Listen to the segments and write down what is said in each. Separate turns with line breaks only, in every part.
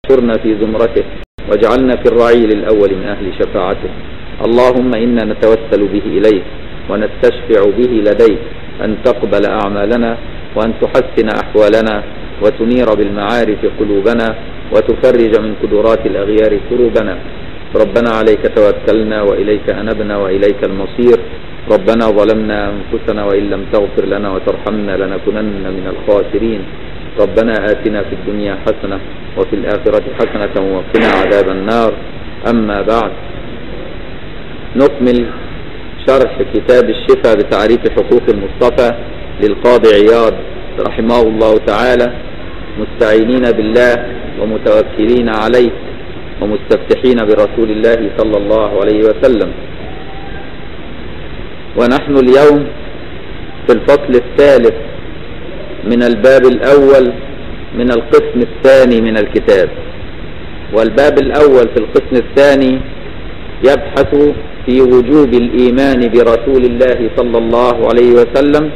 واحشرنا في زمرته واجعلنا في الرعيل الأول من أهل شفاعته اللهم إنا نتوسل به إليك ونستشفع به لديك أن تقبل أعمالنا وأن تحسن أحوالنا وتنير بالمعارف قلوبنا وتفرج من قدرات الأغيار كروبنا ربنا عليك توكلنا وإليك أنبنا وإليك المصير ربنا ظلمنا أنفسنا وإن لم تغفر لنا وترحمنا لنكونن من الخاسرين ربنا آتنا في الدنيا حسنة وفي الآخرة حسنة وقنا عذاب النار أما بعد نكمل شرح كتاب الشفاء بتعريف حقوق المصطفى للقاضي عياض رحمه الله تعالى مستعينين بالله ومتوكلين عليه ومستفتحين برسول الله صلى الله عليه وسلم ونحن اليوم في الفصل الثالث من الباب الأول من القسم الثاني من الكتاب والباب الأول في القسم الثاني يبحث في وجوب الإيمان برسول الله صلى الله عليه وسلم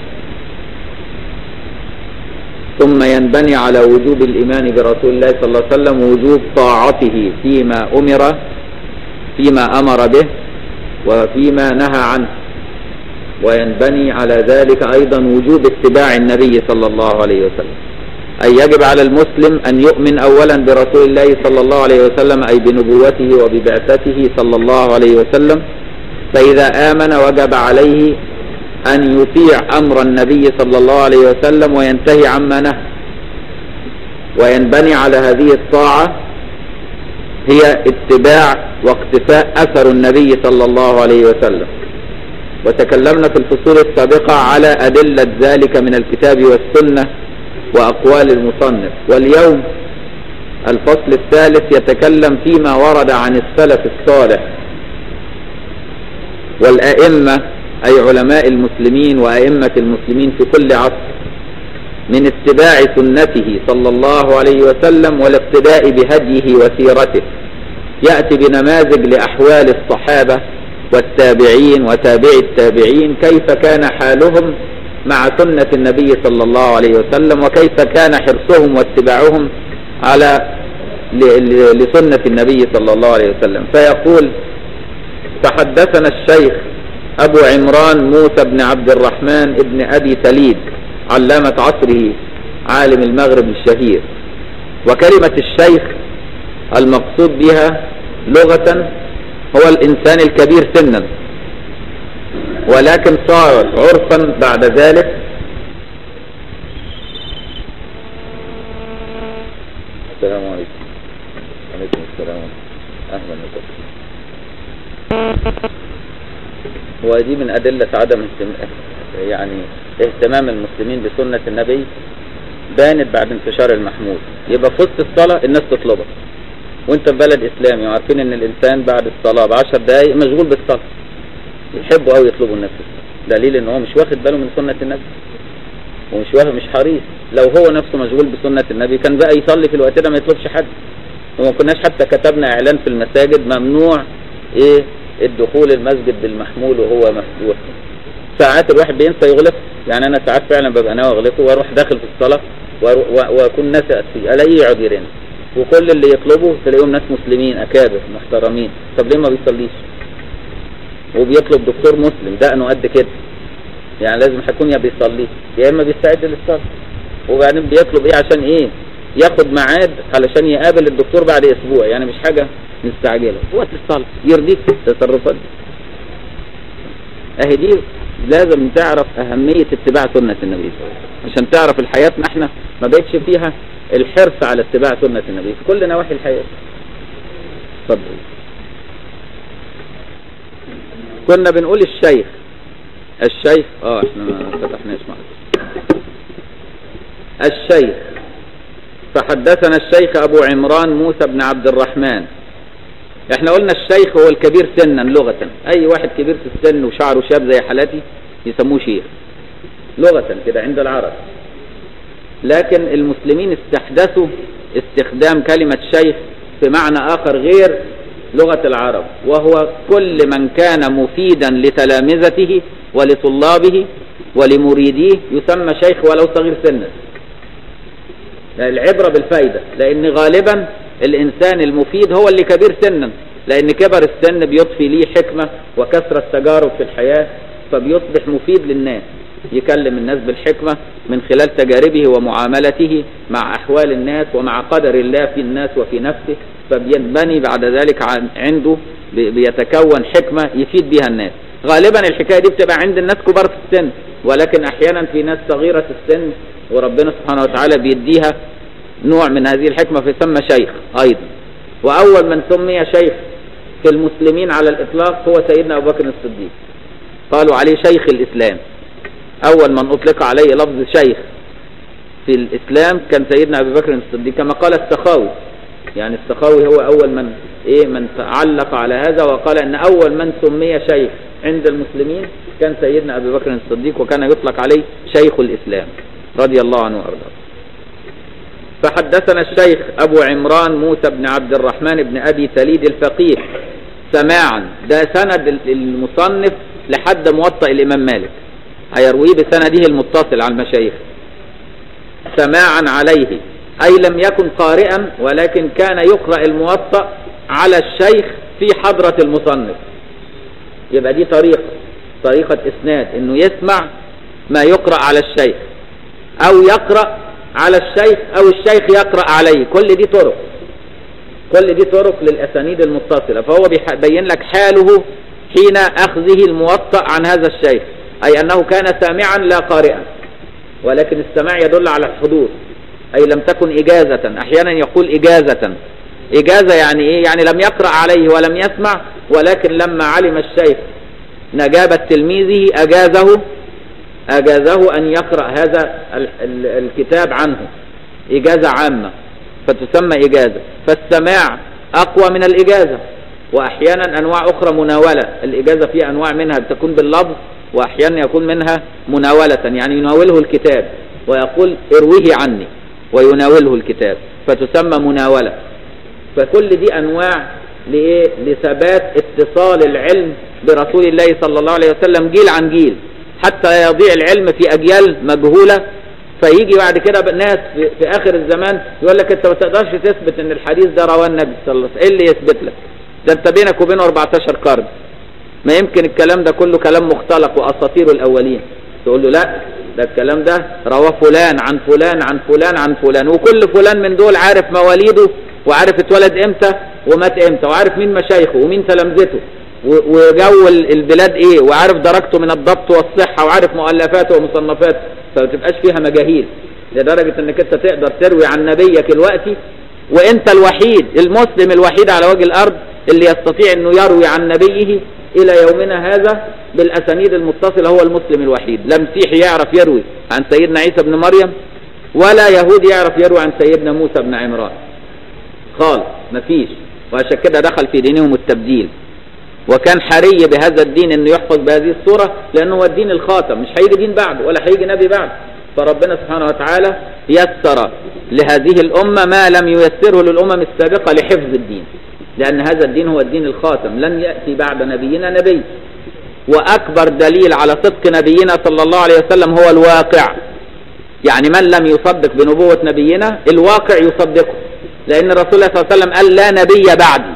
ثم ينبني على وجوب الإيمان برسول الله صلى الله عليه وسلم وجوب طاعته فيما أمر فيما أمر به وفيما نهى عنه وينبني على ذلك أيضا وجوب اتباع النبي صلى الله عليه وسلم أي يجب على المسلم أن يؤمن أولا برسول الله صلى الله عليه وسلم أي بنبوته وببعثته صلى الله عليه وسلم فإذا آمن وجب عليه أن يطيع أمر النبي صلى الله عليه وسلم وينتهي عما نهى وينبني على هذه الطاعة هي اتباع واقتفاء أثر النبي صلى الله عليه وسلم وتكلمنا في الفصول السابقة على أدلة ذلك من الكتاب والسنة وأقوال المصنف واليوم الفصل الثالث يتكلم فيما ورد عن السلف الصالح والأئمة أي علماء المسلمين وأئمة المسلمين في كل عصر من اتباع سنته صلى الله عليه وسلم والاقتداء بهديه وسيرته يأتي بنماذج لأحوال الصحابة والتابعين وتابعي التابعين كيف كان حالهم مع سنة النبي صلى الله عليه وسلم وكيف كان حرصهم واتباعهم على لسنة النبي صلى الله عليه وسلم فيقول تحدثنا الشيخ أبو عمران موسى بن عبد الرحمن ابن أبي تليد علامة عصره عالم المغرب الشهير وكلمة الشيخ المقصود بها لغة هو الإنسان الكبير سنا ولكن صار عرفا بعد ذلك السلام عليكم عليكم السلام أهلا وسهلا ودي من أدلة عدم يعني اهتمام المسلمين بسنة النبي بانت بعد انتشار المحمود يبقى في وسط الصلاة الناس تطلبها وانت في بلد اسلامي وعارفين ان الانسان بعد الصلاة بعشر دقايق مشغول بالصلاة يحبوا قوي يطلبوا الناس دليل ان هو مش واخد باله من سنة النبي ومش واخد مش حريص لو هو نفسه مشغول بسنة النبي كان بقى يصلي في الوقت ده ما يطلبش حد وما كناش حتى كتبنا اعلان في المساجد ممنوع ايه الدخول المسجد بالمحمول وهو مفتوح ساعات الواحد بينسى يغلق يعني انا ساعات فعلا ببقى ناوي اغلقه واروح داخل في الصلاه واكون ناسي فيه الاقيه يقعد يرن وكل اللي يطلبه تلاقيهم ناس مسلمين اكابر محترمين طب ليه ما بيصليش وبيطلب دكتور مسلم دقنه قد كده يعني لازم هيكون يا بيصلي يا اما بيستعد للصلاه وبعدين بيطلب ايه عشان ايه ياخد ميعاد علشان يقابل الدكتور بعد اسبوع يعني مش حاجه مستعجله وقت الصلاه يرضيك التصرفات دي اهي دي لازم تعرف اهميه اتباع سنه النبي صلى الله عليه وسلم عشان تعرف الحياه احنا ما بقتش فيها الحرص على اتباع سنه النبي في كل نواحي الحياه اتفضل كنا بنقول الشيخ الشيخ اه احنا ما فتحناش معلش الشيخ فحدثنا الشيخ ابو عمران موسى بن عبد الرحمن احنا قلنا الشيخ هو الكبير سنا لغة اي واحد كبير في السن وشعره شاب زي حالتي يسموه شيخ لغة كده عند العرب لكن المسلمين استحدثوا استخدام كلمة شيخ في معنى اخر غير لغة العرب وهو كل من كان مفيدا لتلامذته ولطلابه ولمريديه يسمى شيخ ولو صغير سنا العبرة بالفائدة لأن غالبا الإنسان المفيد هو اللي كبير سنا لأن كبر السن بيضفي ليه حكمة وكثرة تجارب في الحياة فبيصبح مفيد للناس يكلم الناس بالحكمة من خلال تجاربه ومعاملته مع أحوال الناس ومع قدر الله في الناس وفي نفسه فبينبني بعد ذلك عنده بيتكون حكمة يفيد بها الناس غالبا الحكاية دي بتبقى عند الناس كبار في السن ولكن أحيانا في ناس صغيرة في السن وربنا سبحانه وتعالى بيديها نوع من هذه الحكمة فيسمى شيخ أيضا وأول من سمي شيخ في المسلمين على الإطلاق هو سيدنا أبو بكر الصديق قالوا عليه شيخ الإسلام أول من أطلق عليه لفظ شيخ في الإسلام كان سيدنا أبي بكر الصديق كما قال السخاوي يعني السخاوي هو أول من إيه من تعلق على هذا وقال أن أول من سمي شيخ عند المسلمين كان سيدنا أبي بكر الصديق وكان يطلق عليه شيخ الإسلام رضي الله عنه وأرضاه فحدثنا الشيخ أبو عمران موسى بن عبد الرحمن بن أبي تليد الفقيه سماعا ده سند المصنف لحد موطأ الإمام مالك هيرويه بسنده المتصل على المشايخ سماعا عليه أي لم يكن قارئا ولكن كان يقرأ الموطأ على الشيخ في حضرة المصنف يبقى دي طريقة طريقة إسناد إنه يسمع ما يقرأ على الشيخ أو يقرأ على الشيخ أو الشيخ يقرأ عليه كل دي طرق كل دي طرق للأسانيد المتصلة فهو بيبين لك حاله حين أخذه الموطأ عن هذا الشيخ أي أنه كان سامعا لا قارئا ولكن السماع يدل على الحضور أي لم تكن إجازة أحيانا يقول إجازة إجازة يعني إيه يعني لم يقرأ عليه ولم يسمع ولكن لما علم الشيخ نجابة تلميذه أجازه أجازه أن يقرأ هذا الكتاب عنه إجازة عامة فتسمى إجازة فالسماع أقوى من الإجازة وأحيانا أنواع أخرى مناولة الإجازة في أنواع منها تكون باللفظ وأحيانا يكون منها مناولة يعني يناوله الكتاب ويقول ارويه عني ويناوله الكتاب فتسمى مناولة فكل دي أنواع لإيه؟ لثبات اتصال العلم برسول الله صلى الله عليه وسلم جيل عن جيل حتى يضيع العلم في أجيال مجهولة فيجي بعد كده ناس في, في آخر الزمان يقول لك أنت ما تقدرش تثبت أن الحديث ده رواه النبي صلى الله عليه وسلم إيه اللي يثبت لك ده أنت بينك وبينه 14 قرن ما يمكن الكلام ده كله كلام مختلق وأساطير الأولين تقول له لا ده الكلام ده رواه فلان عن فلان عن فلان عن فلان وكل فلان من دول عارف مواليده وعارف اتولد امتى ومات امتى وعارف مين مشايخه ومين تلامذته وجو البلاد ايه وعارف درجته من الضبط والصحة وعارف مؤلفاته ومصنفاته فما تبقاش فيها مجاهيل لدرجة انك انت تقدر تروي عن نبيك الوقتي وانت الوحيد المسلم الوحيد على وجه الارض اللي يستطيع انه يروي عن نبيه الى يومنا هذا بالاسانيد المتصلة هو المسلم الوحيد لا مسيحي يعرف يروي عن سيدنا عيسى بن مريم ولا يهودي يعرف يروي عن سيدنا موسى بن عمران خالص مفيش وعشان كده دخل في دينهم التبديل وكان حري بهذا الدين انه يحفظ بهذه الصورة لانه هو الدين الخاتم مش هيجي دين بعد ولا هيجي نبي بعد فربنا سبحانه وتعالى يسر لهذه الأمة ما لم ييسره للأمم السابقة لحفظ الدين لأن هذا الدين هو الدين الخاتم لن يأتي بعد نبينا نبي وأكبر دليل على صدق نبينا صلى الله عليه وسلم هو الواقع يعني من لم يصدق بنبوة نبينا الواقع يصدقه لأن الرسول صلى الله عليه وسلم قال لا نبي بعدي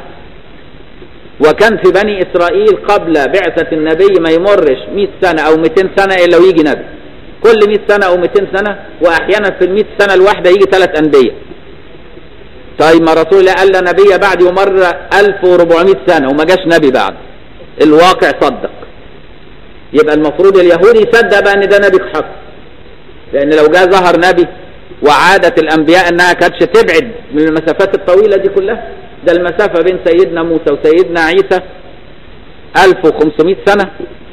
وكان في بني إسرائيل قبل بعثة النبي ما يمرش 100 سنة أو 200 سنة إلا ويجي نبي كل 100 سنة أو 200 سنة وأحيانا في ال 100 سنة الواحدة يجي ثلاث أنبياء طيب ما رسول الله قال لا نبي بعد يمر 1400 سنة وما جاش نبي بعد الواقع صدق يبقى المفروض اليهودي يصدق بقى ان ده نبي حق لان لو جاء ظهر نبي وعادة الانبياء انها كانتش تبعد من المسافات الطويلة دي كلها ده المسافة بين سيدنا موسى وسيدنا عيسى 1500 سنة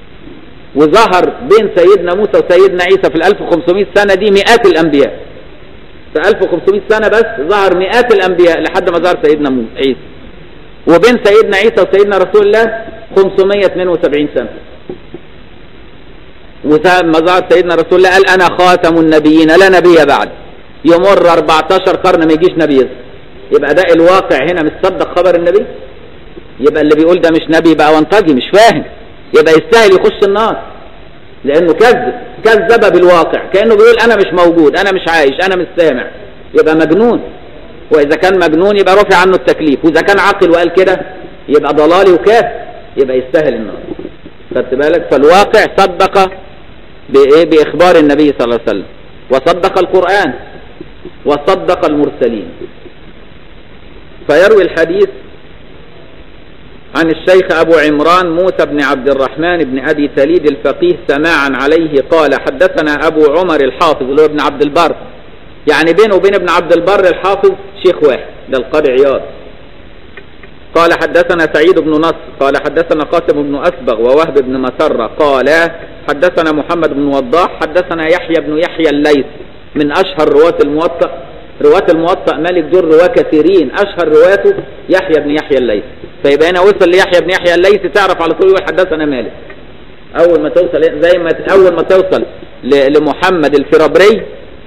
وظهر بين سيدنا موسى وسيدنا عيسى في ال 1500 سنة دي مئات الانبياء في 1500 سنة بس ظهر مئات الانبياء لحد ما ظهر سيدنا موسى عيسى وبين سيدنا عيسى وسيدنا رسول الله 572 سنة وما ظهر سيدنا رسول الله قال انا خاتم النبيين لا نبي بعد يمر 14 قرن ما يجيش نبي يظهر يبقى ده الواقع هنا مش صدق خبر النبي يبقى اللي بيقول ده مش نبي بقى وانطجي مش فاهم يبقى يستاهل يخش النار لانه كذب كذب بالواقع كانه بيقول انا مش موجود انا مش عايش انا مش سامع يبقى مجنون واذا كان مجنون يبقى رفع عنه التكليف واذا كان عاقل وقال كده يبقى ضلالي وكافر يبقى يستاهل النار خدت بالك فالواقع صدق بايه باخبار النبي صلى الله عليه وسلم وصدق القرآن وصدق المرسلين فيروي الحديث عن الشيخ أبو عمران موسى بن عبد الرحمن بن أبي تليد الفقيه سماعا عليه قال حدثنا أبو عمر الحافظ اللي هو ابن عبد البر يعني بينه وبين ابن عبد البر الحافظ شيخ واحد ده القاضي عياض قال حدثنا سعيد بن نصر قال حدثنا قاسم بن أسبغ ووهب بن مسرة قال حدثنا محمد بن وضاح حدثنا يحيى بن يحيى الليث من أشهر رواة الموطأ رواة الموطأ مالك دول رواة كثيرين أشهر رواته يحيى بن يحيى الليث فيبقى هنا وصل ليحيى بن يحيى الليث تعرف على طول يقول حدثنا مالك أول ما توصل زي ما أول ما توصل لمحمد الفرابري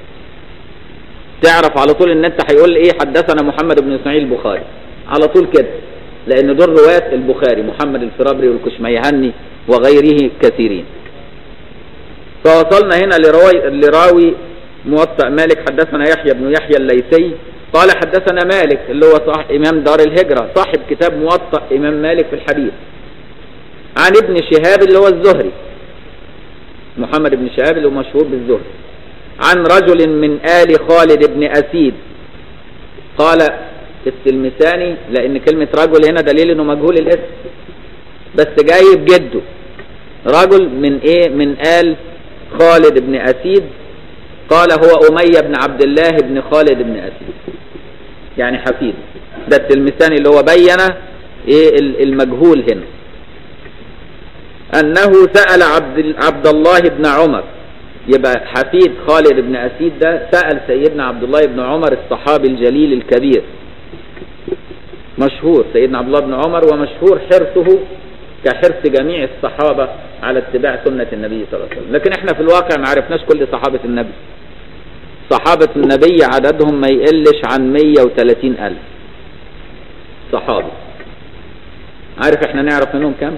تعرف على طول ان انت هيقول ايه حدثنا محمد بن اسماعيل البخاري على طول كده لان دول رواة البخاري محمد الفرابري والكشميهني وغيره كثيرين فوصلنا هنا لراوي, لراوي موطأ مالك حدثنا يحيى بن يحيى الليثي قال حدثنا مالك اللي هو صاحب إمام دار الهجرة صاحب كتاب موطأ إمام مالك في الحديث عن ابن شهاب اللي هو الزهري محمد بن شهاب اللي هو مشهور بالزهري عن رجل من آل خالد بن أسيد قال التلمساني لأن كلمة رجل هنا دليل إنه مجهول الاسم بس جايب جده رجل من إيه من آل خالد بن أسيد قال هو أمية بن عبد الله بن خالد بن أسيد يعني حفيد ده التلمساني اللي هو بين إيه المجهول هنا أنه سأل عبد, عبد الله بن عمر يبقى حفيد خالد بن أسيد ده سأل سيدنا عبد الله بن عمر الصحابي الجليل الكبير مشهور سيدنا عبد الله بن عمر ومشهور حرصه كحرص جميع الصحابة على اتباع سنة النبي صلى الله عليه وسلم لكن احنا في الواقع ما عرفناش كل صحابة النبي صحابة النبي عددهم ما يقلش عن 130 ألف صحابي عارف احنا نعرف منهم كم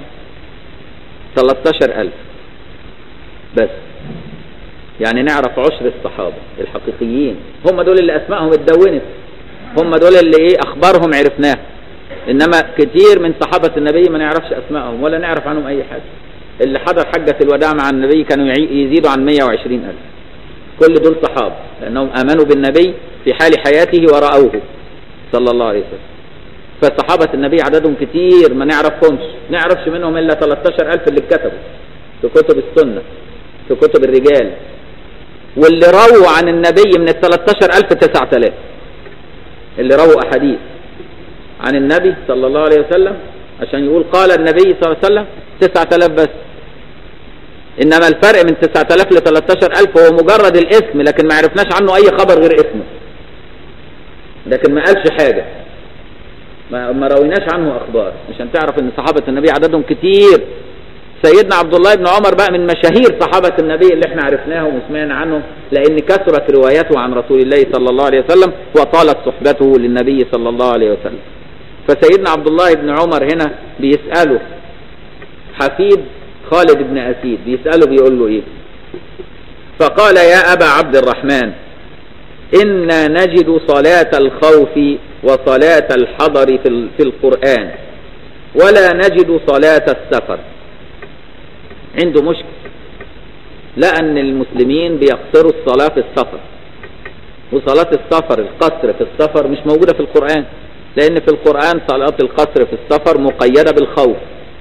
13 ألف بس يعني نعرف عشر الصحابة الحقيقيين هم دول اللي أسمائهم اتدونت هم دول اللي ايه أخبارهم عرفناها إنما كتير من صحابة النبي ما نعرفش أسمائهم ولا نعرف عنهم أي حاجة اللي حضر حجة الوداع مع النبي كانوا يزيدوا عن 120 ألف كل دول صحابة لأنهم آمنوا بالنبي في حال حياته ورأوه صلى الله عليه وسلم فصحابة النبي عددهم كتير ما نعرفهمش نعرفش منهم إلا 13 ألف اللي اتكتبوا في كتب السنة في كتب الرجال واللي رووا عن النبي من ال 13 ألف 9000 اللي رووا أحاديث عن النبي صلى الله عليه وسلم عشان يقول قال النبي صلى الله عليه وسلم 9000 بس إنما الفرق من 9000 ل 13000 هو مجرد الاسم لكن ما عرفناش عنه أي خبر غير اسمه لكن ما قالش حاجة ما, ما رويناش عنه أخبار عشان تعرف إن صحابة النبي عددهم كتير سيدنا عبد الله بن عمر بقى من مشاهير صحابة النبي اللي احنا عرفناهم وسمعنا عنهم لأن كثرت روايته عن رسول الله صلى الله عليه وسلم وطالت صحبته للنبي صلى الله عليه وسلم فسيدنا عبد الله بن عمر هنا بيسأله حفيد خالد بن أسيد بيسأله بيقول له إيه فقال يا أبا عبد الرحمن إنا نجد صلاة الخوف وصلاة الحضر في القرآن ولا نجد صلاة السفر عنده مشكل لأن المسلمين بيقصروا الصلاة في السفر وصلاة السفر القصر في السفر مش موجودة في القرآن لأن في القرآن صلاة القصر في السفر مقيدة بالخوف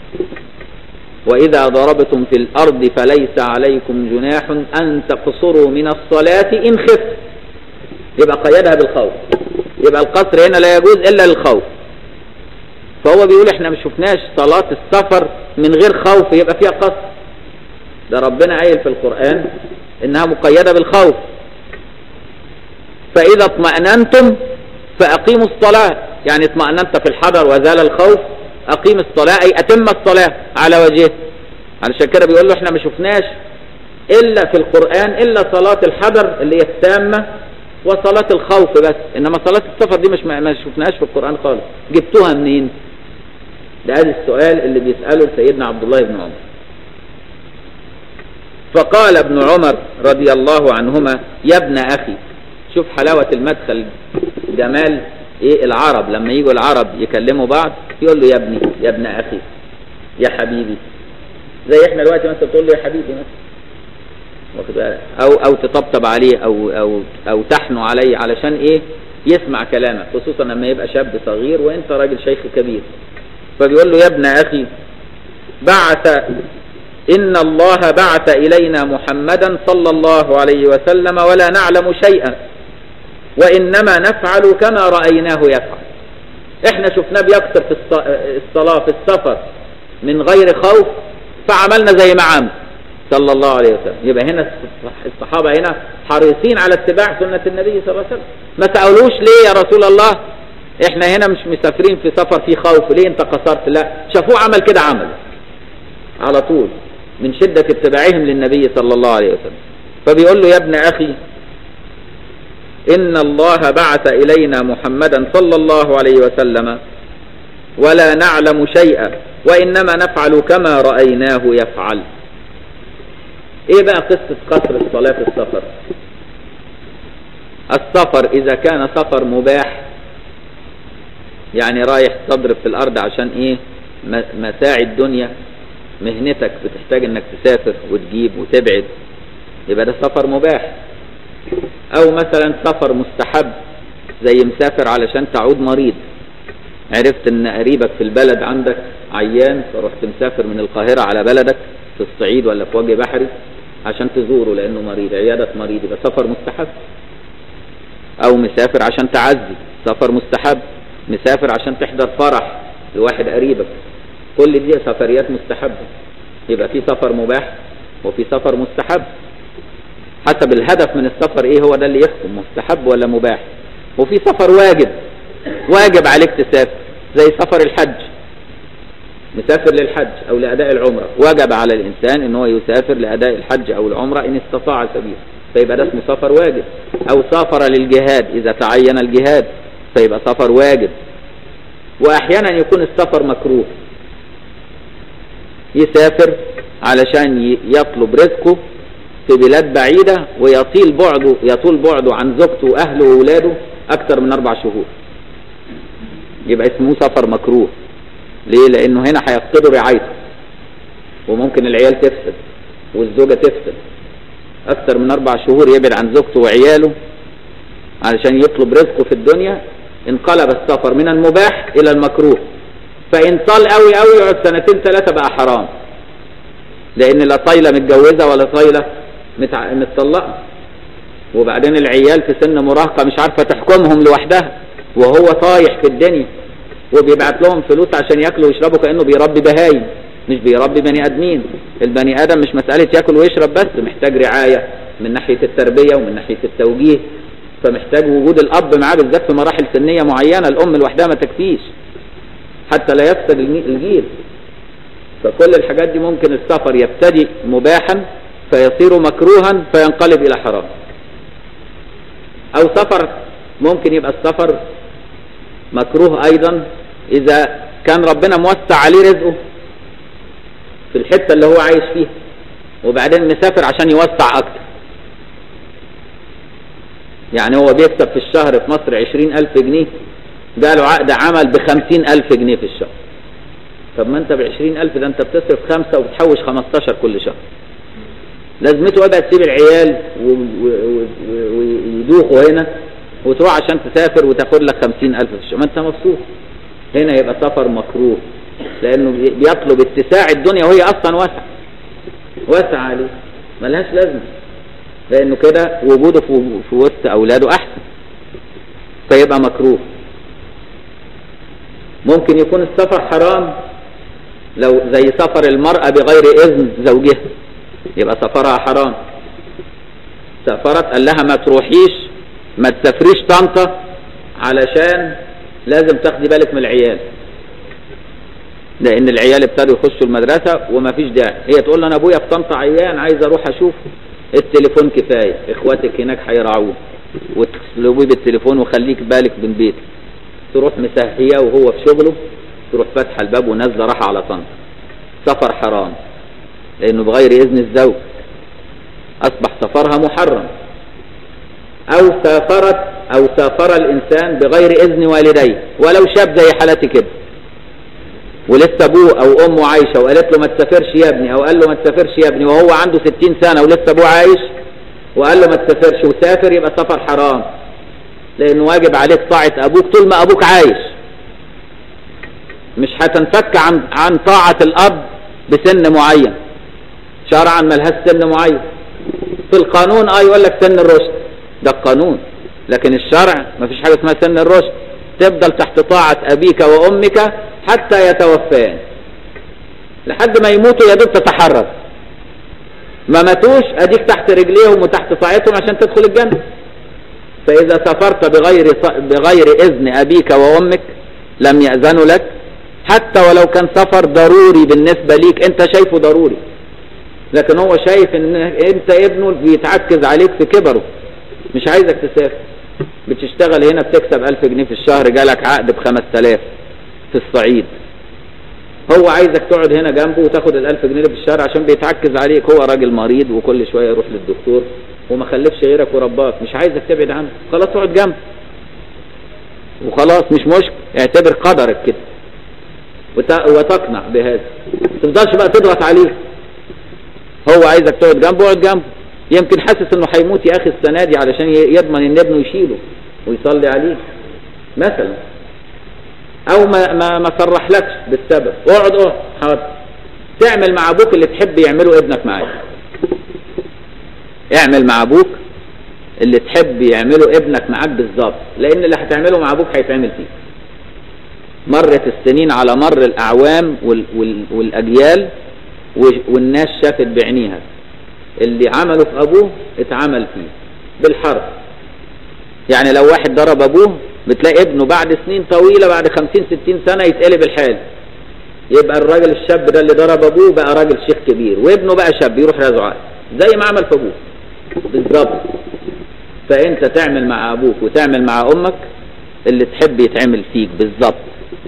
وإذا ضربتم في الأرض فليس عليكم جناح أن تقصروا من الصلاة إن خفت يبقى قيدها بالخوف يبقى القصر هنا لا يجوز إلا للخوف فهو بيقول احنا ما شفناش صلاة السفر من غير خوف يبقى فيها قصر ده ربنا قايل في القرآن إنها مقيدة بالخوف فإذا اطمأننتم فأقيموا الصلاة يعني اطمأننت في الحضر وزال الخوف أقيم الصلاة أي أتم الصلاة على وجهه علشان كده بيقول له احنا ما شفناش إلا في القرآن إلا صلاة الحضر اللي هي التامة وصلاة الخوف بس إنما صلاة السفر دي مش ما شفناهاش في القرآن خالص جبتوها منين ده هذا السؤال اللي بيسأله سيدنا عبد الله بن عمر فقال ابن عمر رضي الله عنهما يا ابن أخي شوف حلاوة المدخل جمال ايه العرب لما يجوا العرب يكلموا بعض يقول له يا ابني يا ابن اخي يا حبيبي زي احنا دلوقتي مثلا تقول له يا حبيبي مثلا واخد بالك؟ او او تطبطب عليه او او او تحنو عليه علشان ايه يسمع كلامك خصوصا لما يبقى شاب صغير وانت راجل شيخ كبير فبيقول له يا ابن اخي بعث ان الله بعث الينا محمدا صلى الله عليه وسلم ولا نعلم شيئا وانما نفعل كما رايناه يفعل احنا شفناه بيكثر في الص- الصلاه في السفر من غير خوف فعملنا زي ما عمل صلى الله عليه وسلم يبقى هنا الصح- الصحابه هنا حريصين على اتباع سنه النبي صلى الله عليه وسلم ما سالوش ليه يا رسول الله احنا هنا مش مسافرين في سفر فيه خوف ليه انت قصرت لا شافوه عمل كده عمل على طول من شدة اتباعهم للنبي صلى الله عليه وسلم فبيقول له يا ابن أخي إن الله بعث إلينا محمدا صلى الله عليه وسلم ولا نعلم شيئا وإنما نفعل كما رأيناه يفعل إيه بقى قصة قصر الصلاة في السفر السفر إذا كان سفر مباح يعني رايح تضرب في الأرض عشان إيه م- متاع الدنيا مهنتك بتحتاج انك تسافر وتجيب وتبعد يبقى ده سفر مباح او مثلا سفر مستحب زي مسافر علشان تعود مريض عرفت ان قريبك في البلد عندك عيان فرحت مسافر من القاهرة على بلدك في الصعيد ولا في وجه بحري عشان تزوره لانه مريض عيادة مريض يبقى سفر مستحب او مسافر عشان تعزي سفر مستحب مسافر عشان تحضر فرح لواحد قريبك كل دي سفريات مستحبة يبقى في سفر مباح وفي سفر مستحب حسب الهدف من السفر ايه هو ده اللي يحكم مستحب ولا مباح وفي سفر واجب واجب عليك تسافر زي سفر الحج مسافر للحج او لاداء العمرة وجب على الانسان ان هو يسافر لاداء الحج او العمرة ان استطاع سبيل فيبقى ده اسمه سفر واجب او سافر للجهاد اذا تعين الجهاد فيبقى سفر واجب واحيانا يكون السفر مكروه يسافر علشان ي- يطلب رزقه في بلاد بعيدة ويطيل بعده يطول بعده عن زوجته وأهله وأولاده أكثر من أربع شهور يبقى اسمه سفر مكروه ليه؟ لأنه هنا هيفقدوا رعايته وممكن العيال تفسد والزوجة تفسد أكثر من أربع شهور يبعد عن زوجته وعياله علشان يطلب رزقه في الدنيا انقلب السفر من المباح إلى المكروه فإن طال قوي قوي يقعد سنتين ثلاثة بقى حرام لأن لا طايلة متجوزة ولا طايلة متع... متطلقة وبعدين العيال في سن مراهقة مش عارفة تحكمهم لوحدها وهو طايح في الدنيا وبيبعت لهم فلوس عشان ياكلوا ويشربوا كأنه بيربي بهايم مش بيربي بني آدمين البني آدم مش مسألة ياكل ويشرب بس محتاج رعاية من ناحية التربية ومن ناحية التوجيه فمحتاج وجود الأب معاه بالذات في مراحل سنية معينة الأم لوحدها ما تكفيش حتى لا يفسد الجي- الجيل فكل الحاجات دي ممكن السفر يبتدي مباحا فيصير مكروها فينقلب إلى حرام أو سفر ممكن يبقى السفر مكروه أيضا إذا كان ربنا موسع عليه رزقه في الحتة اللي هو عايش فيها وبعدين مسافر عشان يوسع أكتر يعني هو بيكسب في الشهر في مصر عشرين ألف جنيه جاله عقد عمل بخمسين ألف جنيه في الشهر طب ما انت بعشرين ألف ده انت بتصرف خمسة وبتحوش خمستاشر كل شهر لازمته بقى تسيب العيال و- و- و- ويدوخوا هنا وتروح عشان تسافر وتاخد لك خمسين ألف في الشهر ما انت مبسوط هنا يبقى سفر مكروه لأنه بي- بيطلب اتساع الدنيا وهي أصلا واسعة واسعة عليه ملهاش لازمة لأنه كده وجوده في في وسط أولاده أحسن فيبقى مكروه ممكن يكون السفر حرام لو زي سفر المرأة بغير إذن زوجها يبقى سفرها حرام سافرت قال لها ما تروحيش ما تسافريش طنطا علشان لازم تاخدي بالك من العيال لان العيال ابتدوا يخشوا المدرسه وما فيش داعي هي تقول له انا ابويا في طنطا عيان عايز اروح اشوفه التليفون كفايه اخواتك هناك هيرعوه وتسلبيه بالتليفون وخليك بالك من بيتك تروح مسهيه وهو في شغله تروح فاتحه الباب ونازله راحه على طنطا سفر حرام لانه بغير اذن الزوج اصبح سفرها محرم او سافرت او سافر الانسان بغير اذن والديه ولو شاب زي حالتي كده ولسه ابوه او امه عايشه وقالت له ما تسافرش يا ابني او قال له ما تسافرش يا ابني وهو عنده 60 سنه ولسه ابوه عايش وقال له ما تسافرش وسافر يبقى سفر حرام لانه واجب عليك طاعه ابوك طول ما ابوك عايش مش هتنفك عن عن طاعه الاب بسن معين شرعا ملهاش سن معين في القانون اه يقول لك سن الرشد ده القانون لكن الشرع ما فيش حاجه اسمها سن الرشد تفضل تحت طاعه ابيك وامك حتى يتوفيان لحد ما يموتوا يا دوب تتحرر ما ماتوش اديك تحت رجليهم وتحت طاعتهم عشان تدخل الجنه فاذا سافرت بغير بغير اذن ابيك وامك لم ياذنوا لك حتى ولو كان سفر ضروري بالنسبه ليك انت شايفه ضروري لكن هو شايف ان انت ابنه بيتعكز عليك في كبره مش عايزك تسافر بتشتغل هنا بتكسب ألف جنيه في الشهر جالك عقد بخمس تلاف في الصعيد هو عايزك تقعد هنا جنبه وتاخد الألف جنيه في الشهر عشان بيتعكز عليك هو راجل مريض وكل شوية يروح للدكتور وما خلفش غيرك ورباك مش عايزك تبعد عنه خلاص اقعد جنبه وخلاص مش مشكل اعتبر قدرك كده وتقنع بهذا ما تفضلش بقى تضغط عليه هو عايزك تقعد جنبه اقعد جنبه يمكن حاسس انه هيموت يا اخي السنه دي علشان يضمن ان ابنه يشيله ويصلي عليه مثلا او ما ما ما صرحلكش بالسبب اقعد اقعد حاضر تعمل مع ابوك اللي تحب يعمله ابنك معاك اعمل مع ابوك اللي تحب يعمله ابنك معاك بالظبط لان اللي هتعمله مع ابوك هيتعمل فيك مرت السنين على مر الاعوام وال وال والاجيال والناس شافت بعينيها اللي عمله في ابوه اتعمل فيه بالحرف يعني لو واحد ضرب ابوه بتلاقي ابنه بعد سنين طويلة بعد خمسين ستين سنة يتقلب الحال يبقى الراجل الشاب ده اللي ضرب ابوه بقى راجل شيخ كبير وابنه بقى شاب يروح رازعه زي ما عمل في ابوه بالظبط فانت تعمل مع ابوك وتعمل مع امك اللي تحب يتعمل فيك بالظبط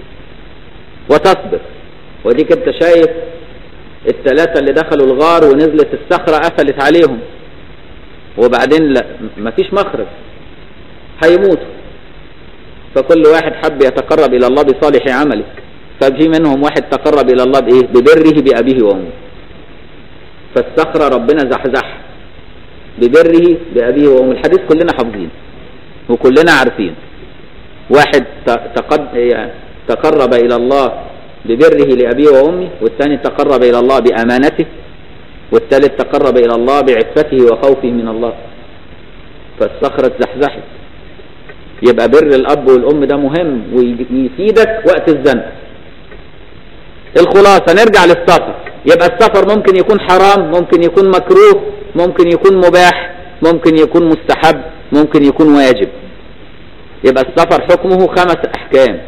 وتصبر وديك انت شايف الثلاثة اللي دخلوا الغار ونزلت الصخرة قفلت عليهم وبعدين لا مفيش مخرج هيموتوا فكل واحد حب يتقرب إلى الله بصالح عمله ففي منهم واحد تقرب إلى الله بإيه ببره بأبيه وأمه فالصخرة ربنا زحزح ببره بأبيه وأمه الحديث كلنا حافظين وكلنا عارفين واحد تقد يعني تقرب إلى الله ببره لأبيه وأمه والثاني تقرب إلى الله بأمانته والثالث تقرب إلى الله بعفته وخوفه من الله فالصخرة زحزحت يبقى بر الأب والأم ده مهم ويفيدك وقت الزنق الخلاصة نرجع للسفر يبقى السفر ممكن يكون حرام ممكن يكون مكروه ممكن يكون مباح ممكن يكون مستحب ممكن يكون واجب يبقى السفر حكمه خمس أحكام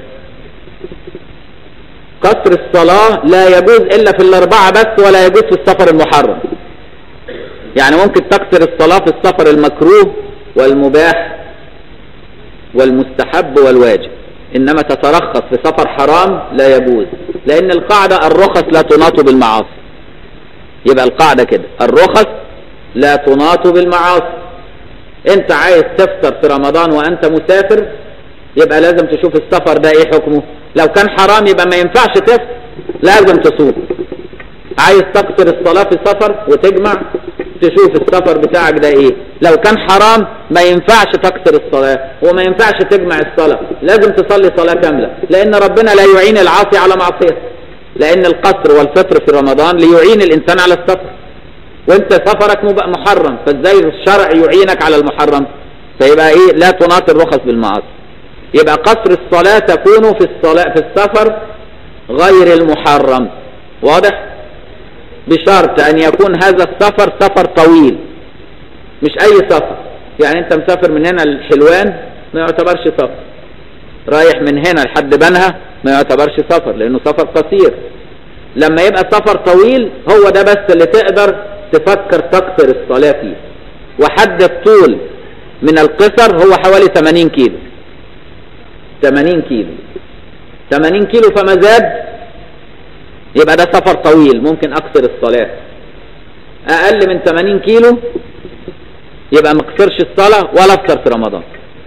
قصر الصلاة لا يجوز إلا في الأربعة بس ولا يجوز في السفر المحرم يعني ممكن تقصر الصلاة في السفر المكروه والمباح والمستحب والواجب إنما تترخص في سفر حرام لا يجوز لأن القاعدة الرخص لا تناط بالمعاصي يبقى القاعدة كده الرخص لا تناط بالمعاصي انت عايز تفطر في رمضان وانت مسافر يبقى لازم تشوف السفر ده ايه حكمه لو كان حرام يبقى ما ينفعش تفطر لازم تصوم عايز تقصر الصلاة في سفر وتجمع تشوف السفر بتاعك ده ايه لو كان حرام ما ينفعش تقصر الصلاة وما ينفعش تجمع الصلاة لازم تصلي صلاة كاملة لان ربنا لا يعين العاصي على معصيته لان القصر والفطر في رمضان ليعين الانسان على السفر وانت سفرك محرم فازاي الشرع يعينك على المحرم فيبقى ايه لا تناط الرخص بالمعاصي يبقى قصر الصلاة تكون في الصلاة في السفر غير المحرم واضح بشرط ان يكون هذا السفر سفر طويل مش اي سفر يعني انت مسافر من هنا لحلوان ما يعتبرش سفر رايح من هنا لحد بنها ما يعتبرش سفر لانه سفر قصير لما يبقى سفر طويل هو ده بس اللي تقدر تفكر تقصر الصلاة فيه وحد الطول من القصر هو حوالي 80 كيلو 80 كيلو 80 كيلو فما زاد يبقى ده سفر طويل ممكن اقصر الصلاة اقل من 80 كيلو يبقى ما اقصرش الصلاة ولا افطر في رمضان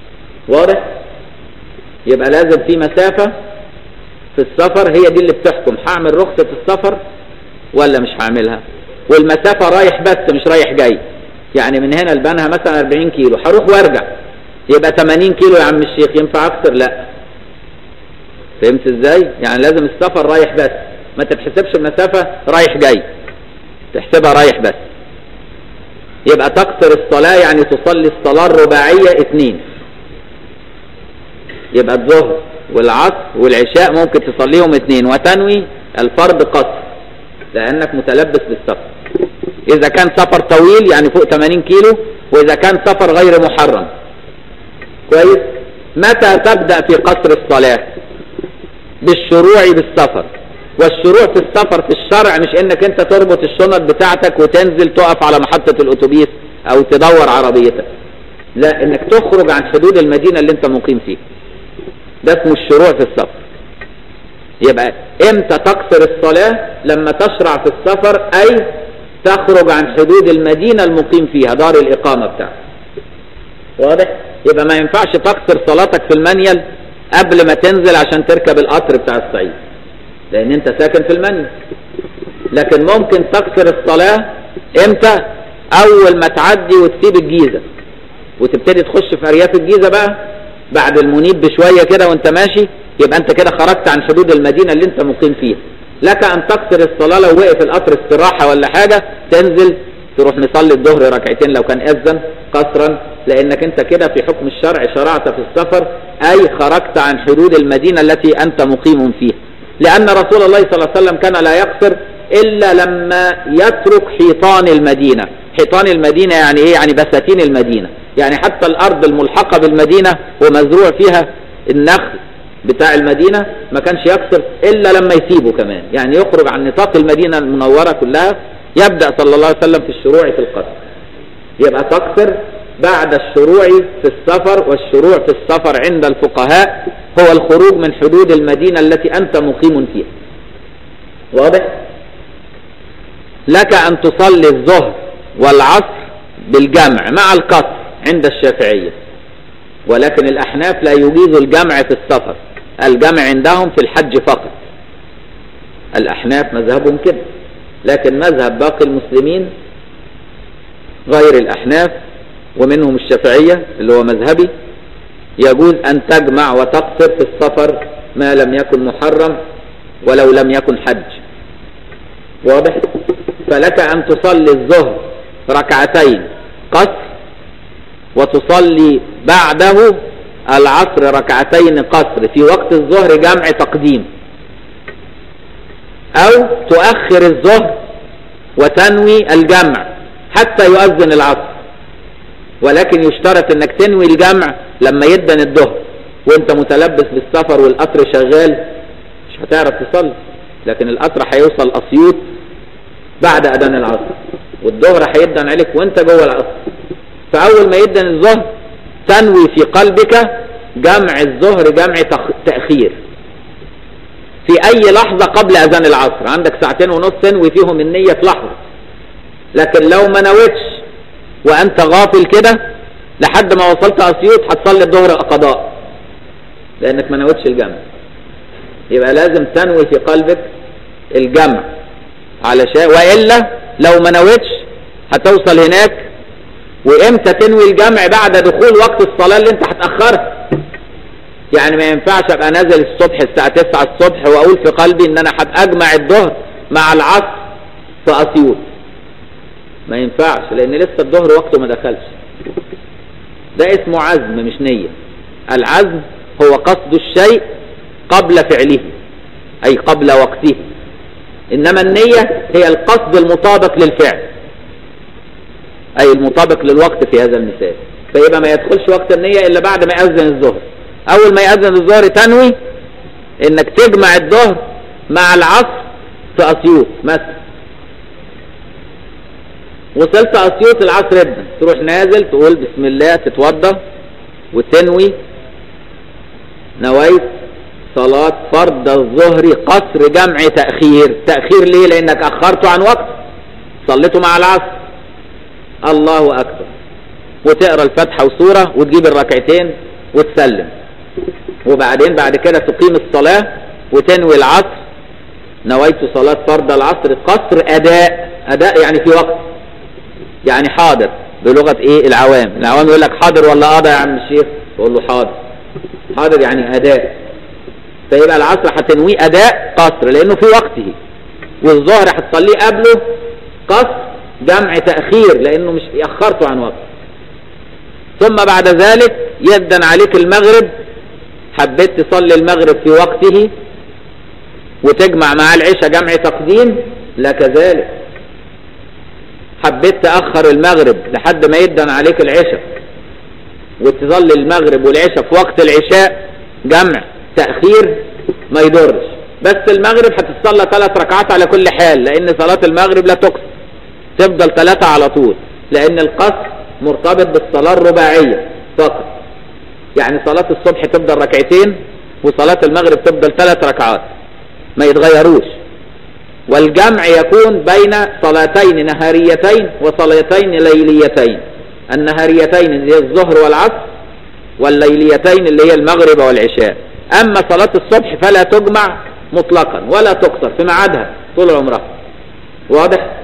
واضح يبقى لازم في مسافة في السفر هي دي اللي بتحكم هعمل رخصة السفر ولا مش هعملها والمسافة رايح بس مش رايح جاي يعني من هنا لبنها مثلا 40 كيلو هروح وارجع يبقى 80 كيلو يا عم الشيخ ينفع اكتر لا فهمت ازاي يعني لازم السفر رايح بس ما تتحسبش المسافة رايح جاي تحسبها رايح بس يبقى تقصر الصلاة يعني تصلي الصلاة الرباعية اثنين يبقى الظهر والعصر والعشاء ممكن تصليهم اثنين وتنوي الفرض قصر لانك متلبس بالسفر اذا كان سفر طويل يعني فوق 80 كيلو واذا كان سفر غير محرم كويس متى تبدأ في قصر الصلاة بالشروع بالسفر والشروع في السفر في الشرع مش انك انت تربط الشنط بتاعتك وتنزل تقف على محطة الاتوبيس او تدور عربيتك لا انك تخرج عن حدود المدينة اللي انت مقيم فيها ده اسمه الشروع في السفر يبقى امتى تقصر الصلاة لما تشرع في السفر اي تخرج عن حدود المدينة المقيم فيها دار الاقامة بتاعتك واضح يبقى ما ينفعش تقصر صلاتك في المنيل قبل ما تنزل عشان تركب القطر بتاع الصعيد لان انت ساكن في المنيل لكن ممكن تقصر الصلاة امتى اول ما تعدي وتسيب الجيزة وتبتدي تخش في ارياف الجيزة بقى بعد المنيب بشوية كده وانت ماشي يبقى انت كده خرجت عن حدود المدينة اللي انت مقيم فيها لك ان تقصر الصلاة لو وقف القطر استراحة ولا حاجة تنزل تروح مصلي الظهر ركعتين لو كان اذن قصرا لانك انت كده في حكم الشرع شرعت في السفر اي خرجت عن حدود المدينة التي انت مقيم فيها لان رسول الله صلى الله عليه وسلم كان لا يقصر الا لما يترك حيطان المدينة حيطان المدينة يعني ايه يعني بساتين المدينة يعني حتى الارض الملحقة بالمدينة ومزروع فيها النخل بتاع المدينة ما كانش يقصر الا لما يسيبه كمان يعني يخرج عن نطاق المدينة المنورة كلها يبدأ صلى الله عليه وسلم في الشروع في القصر يبقى تقصر بعد الشروع في السفر والشروع في السفر عند الفقهاء هو الخروج من حدود المدينة التي أنت مقيم فيها واضح لك أن تصلي الظهر والعصر بالجمع مع القصر عند الشافعية ولكن الأحناف لا يجيز الجمع في السفر الجمع عندهم في الحج فقط الأحناف مذهبهم كده لكن مذهب باقي المسلمين غير الأحناف ومنهم الشافعية اللي هو مذهبي يجوز أن تجمع وتقصر في السفر ما لم يكن محرم ولو لم يكن حج واضح فلك أن تصلي الظهر ركعتين قصر وتصلي بعده العصر ركعتين قصر في وقت الظهر جمع تقديم أو تؤخر الظهر وتنوي الجمع حتى يؤذن العصر ولكن يشترط انك تنوي الجمع لما يدن الظهر وانت متلبس بالسفر والقطر شغال مش هتعرف تصلي لكن القطر هيوصل اسيوط بعد اذان العصر والظهر هيدن عليك وانت جوه العصر فاول ما يدن الظهر تنوي في قلبك جمع الظهر جمع تأخير في اي لحظة قبل اذان العصر عندك ساعتين ونص تنوي فيهم النية في لحظة لكن لو ما نويتش وانت غافل كده لحد ما وصلت اسيوط هتصلي الظهر قضاء لانك ما نويتش الجمع يبقى لازم تنوي في قلبك الجمع علشان والا لو ما نويتش هتوصل هناك وامتى تنوي الجمع بعد دخول وقت الصلاة اللي انت هتأخرها يعني ما ينفعش ابقى نازل الصبح الساعة 9 الصبح واقول في قلبي ان انا هبقى اجمع الظهر مع العصر في اسيوط ما ينفعش لان لسه الظهر وقته ما دخلش ده اسمه عزم مش نية العزم هو قصد الشيء قبل فعله اي قبل وقته انما النية هي القصد المطابق للفعل اي المطابق للوقت في هذا المثال فيبقى ما يدخلش وقت النية الا بعد ما يأذن الظهر اول ما يأذن الظهر تنوي انك تجمع الظهر مع العصر في اسيوط مثلا وصلت اسيوط العصر ابدا تروح نازل تقول بسم الله تتوضى وتنوي نويت صلاة فرض الظهر قصر جمع تأخير تأخير ليه لانك اخرته عن وقت صليته مع العصر الله اكبر وتقرا الفاتحة وسورة وتجيب الركعتين وتسلم وبعدين بعد كده تقيم الصلاة وتنوي العصر نويت صلاة فرض العصر قصر أداء أداء يعني في وقت يعني حاضر بلغة إيه العوام العوام يقول لك حاضر ولا قاضي يا عم الشيخ تقول له حاضر حاضر يعني أداء فيبقى العصر هتنويه أداء قصر لأنه في وقته والظهر هتصليه قبله قصر جمع تأخير لأنه مش أخرته عن وقت ثم بعد ذلك يدن عليك المغرب حبيت تصلي المغرب في وقته وتجمع مع العشاء جمع تقديم لا كذلك حبيت تأخر المغرب لحد ما يدن عليك العشاء وتصلي المغرب والعشاء في وقت العشاء جمع تأخير ما يضرش بس المغرب هتتصلى ثلاث ركعات على كل حال لأن صلاة المغرب لا تقصر تفضل ثلاثة على طول لأن القصر مرتبط بالصلاة الرباعية فقط يعني صلاة الصبح تفضل ركعتين وصلاة المغرب تفضل ثلاث ركعات ما يتغيروش والجمع يكون بين صلاتين نهاريتين وصلاتين ليليتين النهاريتين اللي هي الظهر والعصر والليليتين اللي هي المغرب والعشاء أما صلاة الصبح فلا تجمع مطلقا ولا تقصر في ميعادها طول عمرها واضح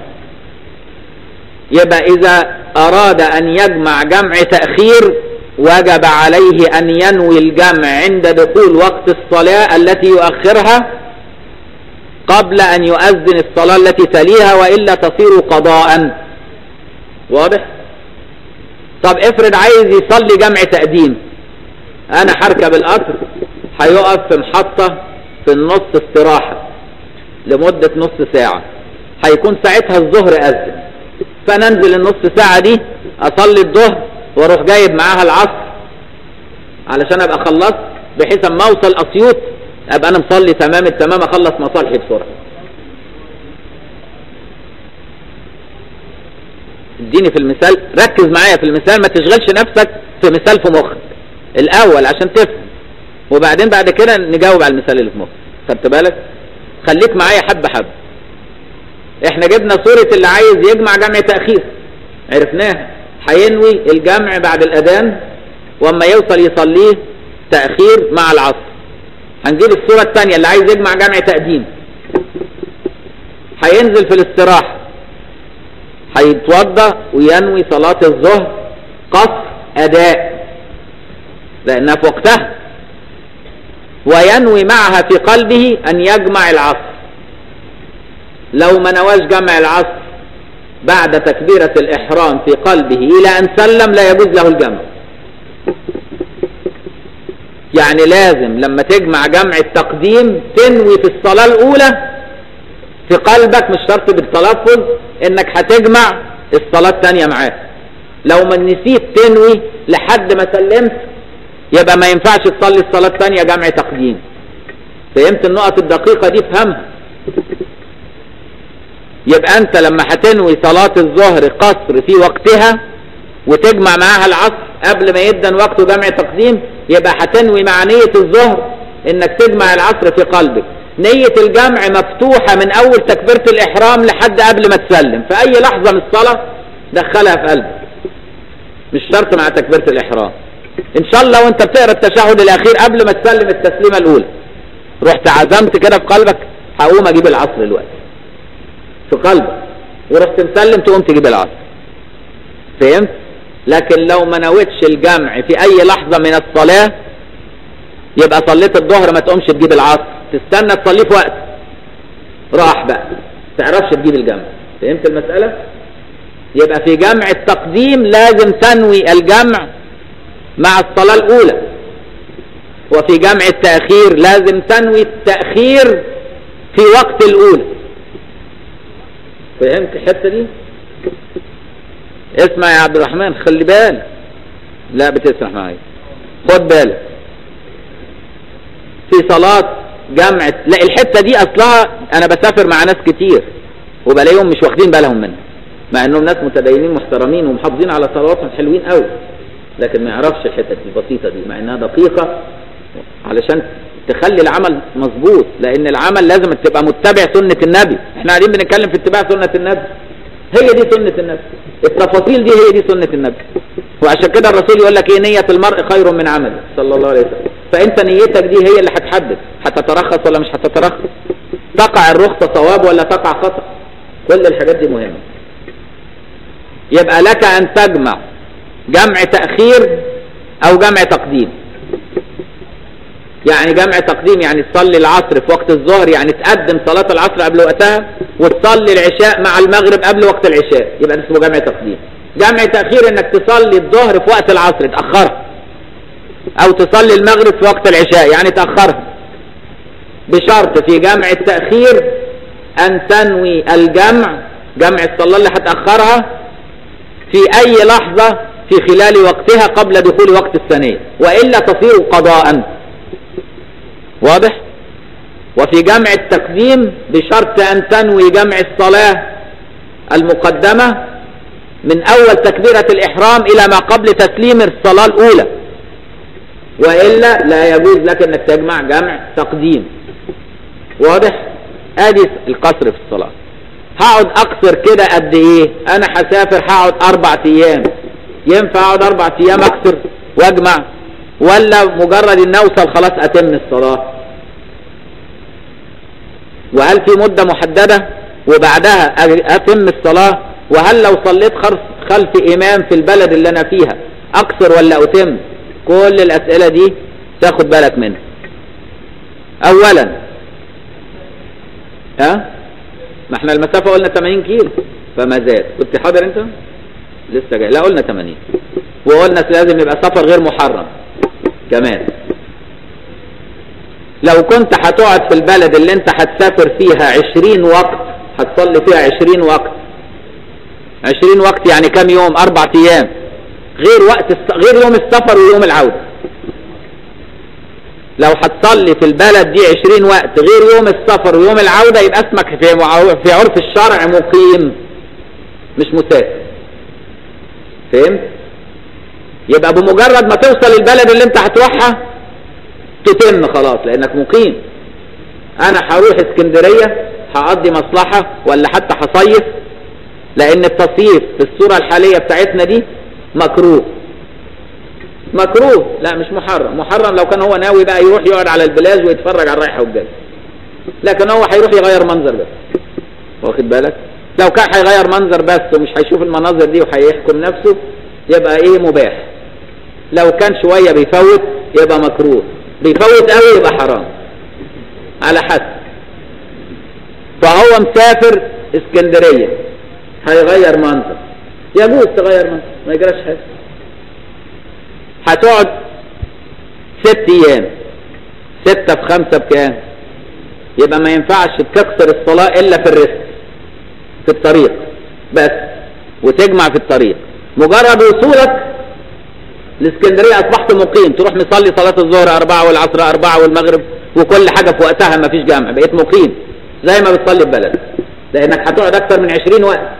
يبقى إذا أراد أن يجمع جمع تأخير وجب عليه أن ينوي الجمع عند دخول وقت الصلاة التي يؤخرها قبل أن يؤذن الصلاة التي تليها وإلا تصير قضاء واضح طب افرض عايز يصلي جمع تقديم أنا هركب القطر هيقف في محطة في النص استراحة لمدة نص ساعة هيكون ساعتها الظهر أذن فننزل النص ساعة دي أصلي الظهر واروح جايب معاها العصر علشان ابقى خلصت بحيث اما اوصل اسيوط ابقى انا مصلي تمام التمام اخلص مصالحي بسرعه اديني في المثال ركز معايا في المثال ما تشغلش نفسك في مثال في مخك الاول عشان تفهم وبعدين بعد كده نجاوب على المثال اللي في مخك خدت بالك خليك معايا حبه حبه احنا جبنا صورة اللي عايز يجمع جمع تأخير عرفناها هينوي الجمع بعد الأذان واما يوصل يصليه تأخير مع العصر هنجيب الصورة الثانية اللي عايز يجمع جمع تقديم هينزل في الاستراحة هيتوضى وينوي صلاة الظهر قصر أداء لأنها في وقتها وينوي معها في قلبه أن يجمع العصر لو ما نواش جمع العصر بعد تكبيرة الإحرام في قلبه إلى أن سلم لا يجوز له الجمع يعني لازم لما تجمع جمع التقديم تنوي في الصلاة الأولى في قلبك مش شرط بالتلفظ انك هتجمع الصلاة الثانية معاه لو ما نسيت تنوي لحد ما سلمت يبقى ما ينفعش تصلي الصلاة الثانية جمع تقديم فهمت النقط الدقيقة دي فهمها يبقى انت لما هتنوي صلاة الظهر قصر في وقتها وتجمع معاها العصر قبل ما يبدأ وقت جمع تقديم يبقى هتنوي مع نية الظهر انك تجمع العصر في قلبك نية الجمع مفتوحة من اول تكبيرة الاحرام لحد قبل ما تسلم في اي لحظة من الصلاة دخلها في قلبك مش شرط مع تكبيرة الاحرام ان شاء الله وانت بتقرا التشهد الاخير قبل ما تسلم التسليمة الاولى رحت عزمت كده في قلبك هقوم اجيب العصر دلوقتي في قلبك ورحت مسلم تقوم تجيب العصر فهمت لكن لو ما نويتش الجمع في اي لحظة من الصلاة يبقى صليت الظهر ما تقومش تجيب العصر تستنى تصليه في وقت راح بقى تعرفش تجيب الجمع فهمت المسألة يبقى في جمع التقديم لازم تنوي الجمع مع الصلاة الأولى وفي جمع التأخير لازم تنوي التأخير في وقت الأولى فهمت الحتة دي اسمع يا عبد الرحمن خلي بالك لا بتسرح معايا خد بالك في صلاة جمع لا الحتة دي اصلها انا بسافر مع ناس كتير وبلاقيهم مش واخدين بالهم منها مع انهم ناس متدينين محترمين ومحافظين على صلواتهم حلوين قوي لكن ما يعرفش الحتة دي البسيطة دي مع انها دقيقة علشان تخلي العمل مظبوط لان العمل لازم تبقى متبع سنة النبي احنا قاعدين بنتكلم في اتباع سنة النبي هي دي سنة النبي التفاصيل دي هي دي سنة النبي وعشان كده الرسول يقول لك ايه نية المرء خير من عمله صلى الله عليه وسلم فانت نيتك دي هي اللي هتحدد هتترخص ولا مش هتترخص تقع الرخصة صواب ولا تقع خطأ كل الحاجات دي مهمة يبقى لك ان تجمع جمع تأخير او جمع تقديم يعني جمع تقديم يعني تصلي العصر في وقت الظهر يعني تقدم صلاة العصر قبل وقتها وتصلي العشاء مع المغرب قبل وقت العشاء يبقى ده اسمه جمع تقديم جمع تأخير انك تصلي الظهر في وقت العصر تأخرها او تصلي المغرب في وقت العشاء يعني تأخرها بشرط في جمع التأخير ان تنوي الجمع جمع الصلاة اللي هتأخرها في اي لحظة في خلال وقتها قبل دخول وقت الثانية وإلا تصير قضاء واضح وفي جمع التقديم بشرط أن تنوي جمع الصلاة المقدمة من أول تكبيرة الإحرام إلى ما قبل تسليم الصلاة الأولى وإلا لا يجوز لك أنك تجمع جمع تقديم واضح ادي القصر في الصلاة هقعد اقصر كده قد ايه انا هسافر هقعد اربع ايام ينفع اقعد اربع ايام اقصر واجمع ولا مجرد ان اوصل خلاص اتم الصلاة وهل في مدة محددة وبعدها اتم الصلاة وهل لو صليت خلف امام في البلد اللي انا فيها اقصر ولا اتم كل الاسئلة دي تاخد بالك منها اولا ها ما احنا المسافة قلنا 80 كيلو فما زاد كنت حاضر انت لسه جاي لا قلنا 80 وقلنا لازم يبقى سفر غير محرم كمان لو كنت هتقعد في البلد اللي انت هتسافر فيها 20 وقت هتصلي فيها 20 وقت 20 وقت يعني كام يوم اربع ايام غير وقت الس... غير يوم السفر ويوم العودة لو هتصلي في البلد دي 20 وقت غير يوم السفر ويوم العودة يبقى اسمك في في عرف الشرع مقيم مش مسافر فهمت يبقى بمجرد ما توصل البلد اللي انت هتروحها تتم خلاص لانك مقيم انا هروح اسكندرية هقضي مصلحة ولا حتى هصيف لان التصيف في الصورة الحالية بتاعتنا دي مكروه مكروه لا مش محرم محرم لو كان هو ناوي بقى يروح يقعد على البلاج ويتفرج على الرايحة والجاي لكن هو هيروح يغير منظر بس واخد بالك لو كان هيغير منظر بس ومش هيشوف المناظر دي وهيحكم نفسه يبقى ايه مباح لو كان شوية بيفوت يبقى مكروه بيفوت قوي يبقى حرام على حسب فهو مسافر اسكندرية هيغير منظر يجوز تغير منظر ما يجراش حاجة هتقعد ست ايام ستة في خمسة بكام يبقى ما ينفعش تكسر الصلاة الا في الرزق في الطريق بس وتجمع في الطريق مجرد وصولك الاسكندرية اصبحت مقيم تروح مصلي صلاة الظهر اربعة والعصر اربعة والمغرب وكل حاجة في وقتها ما فيش جامع بقيت مقيم زي ما بتصلي في بلد لانك هتقعد اكتر من عشرين وقت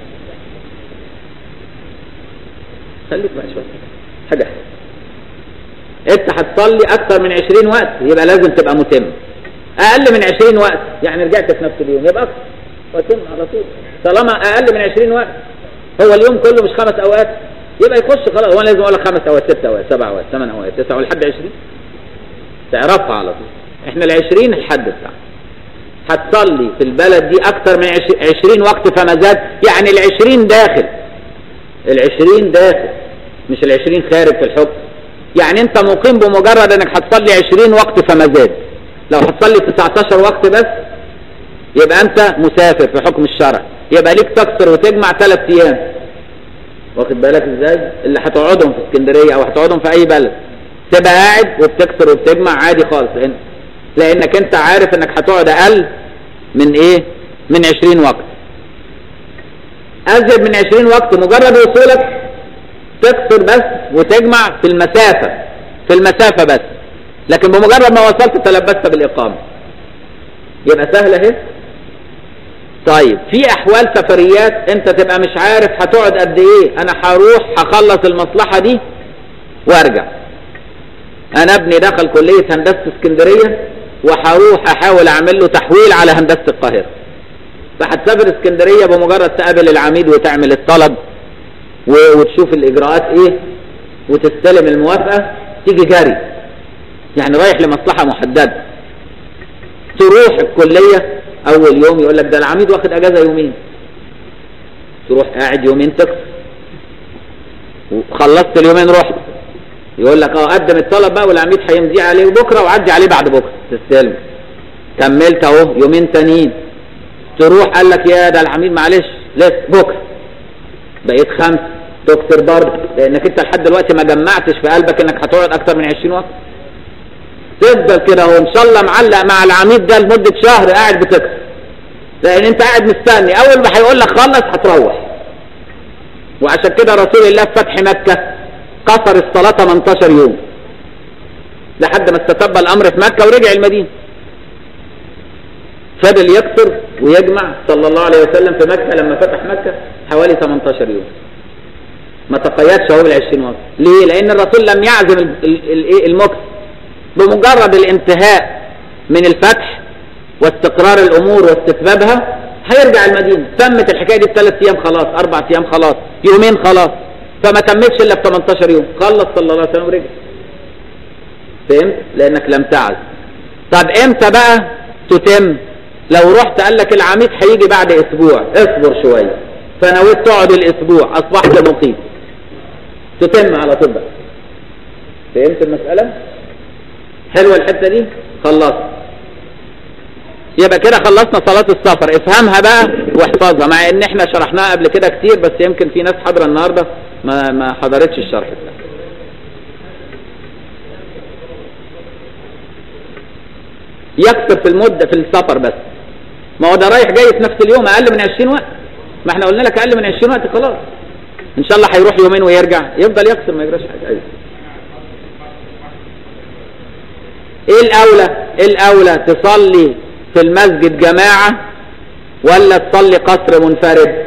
خليك بقى شوية حاجة انت هتصلي اكتر من عشرين وقت يبقى لازم تبقى متم اقل من عشرين وقت يعني رجعت في نفس اليوم يبقى اكتر وتم على طول طالما اقل من عشرين وقت هو اليوم كله مش خمس اوقات يبقى يخش خلاص وانا لازم اقول لك خمس اوقات ست اوقات سبع اوقات ثمان اوقات تسع لحد 20 تعرفها على طول احنا ال 20 الحد بتاعنا هتصلي في البلد دي اكتر من 20 وقت فما زاد يعني ال 20 داخل ال 20 داخل مش ال 20 خارج في الحكم يعني انت مقيم بمجرد انك هتصلي 20 وقت فما زاد لو هتصلي 19 وقت بس يبقى انت مسافر في حكم الشرع يبقى ليك تكسر وتجمع ثلاث ايام واخد بالك ازاي اللي هتقعدهم في اسكندريه او هتقعدهم في اي بلد تبقى قاعد وبتكسر وبتجمع عادي خالص لأن لانك انت عارف انك هتقعد اقل من ايه من 20 وقت ازيد من 20 وقت مجرد وصولك تكسر بس وتجمع في المسافه في المسافه بس لكن بمجرد ما وصلت تلبست بالاقامه يبقى سهله اهي طيب في احوال سفريات انت تبقى مش عارف هتقعد قد ايه انا هروح هخلص المصلحة دي وارجع انا ابني دخل كلية هندسة اسكندرية وهروح احاول اعمل له تحويل على هندسة القاهرة فهتسافر اسكندرية بمجرد تقابل العميد وتعمل الطلب و- وتشوف الاجراءات ايه وتستلم الموافقة تيجي جري يعني رايح لمصلحة محددة تروح الكلية اول يوم يقول لك ده العميد واخد اجازة يومين تروح قاعد يومين تكسر وخلصت اليومين رحت يقول لك اه قدم الطلب بقى والعميد هيمضي عليه بكره وعدي عليه بعد بكره تستلم كملت اهو يومين تانيين تروح قال لك يا ده العميد معلش لسه بكره بقيت خمس تكسر برضه لانك انت لحد دلوقتي ما جمعتش في قلبك انك هتقعد اكتر من 20 وقت تفضل كده اهو ان شاء الله معلق مع العميد ده لمده شهر قاعد بتكسر لان انت قاعد مستني اول ما هيقول لك خلص هتروح وعشان كده رسول الله في فتح مكة قصر الصلاة 18 يوم لحد ما استتب الأمر في مكة ورجع المدينة فضل يكسر ويجمع صلى الله عليه وسلم في مكة لما فتح مكة حوالي 18 يوم ما تقيدش هو بالعشرين وقت ليه؟ لأن الرسول لم يعزم ال- ال- ال- إيه المكس بمجرد الانتهاء من الفتح واستقرار الأمور واستتبابها هيرجع المدينة تمت الحكاية دي بثلاث أيام خلاص أربع أيام خلاص يومين خلاص فما تمتش إلا في 18 يوم خلص صلى الله عليه وسلم ورجع فهمت؟ لأنك لم تعز طب إمتى بقى تتم؟ لو رحت قال لك العميد هيجي بعد أسبوع اصبر شوية فنويت تقعد الأسبوع أصبحت مقيم تتم على طول بقى فهمت المسألة؟ حلوة الحتة دي؟ خلصت يبقى كده خلصنا صلاة السفر افهمها بقى واحفظها مع ان احنا شرحناها قبل كده كتير بس يمكن في ناس حاضرة النهاردة ما ما حضرتش الشرح ده يكسر في المدة في السفر بس ما هو ده رايح جاي في نفس اليوم اقل من 20 وقت ما احنا قلنا لك اقل من 20 وقت خلاص ان شاء الله هيروح يومين ويرجع يفضل يكسر ما يجراش حاجة أيوة. ايه الاولى ايه الاولى تصلي في المسجد جماعة ولا تصلي قصر منفرد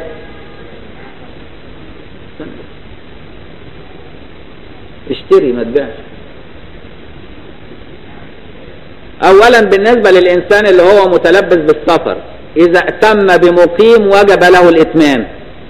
اشتري ما تبيعش اولا بالنسبة للانسان اللي هو متلبس بالسفر اذا اتم بمقيم وجب له الاتمام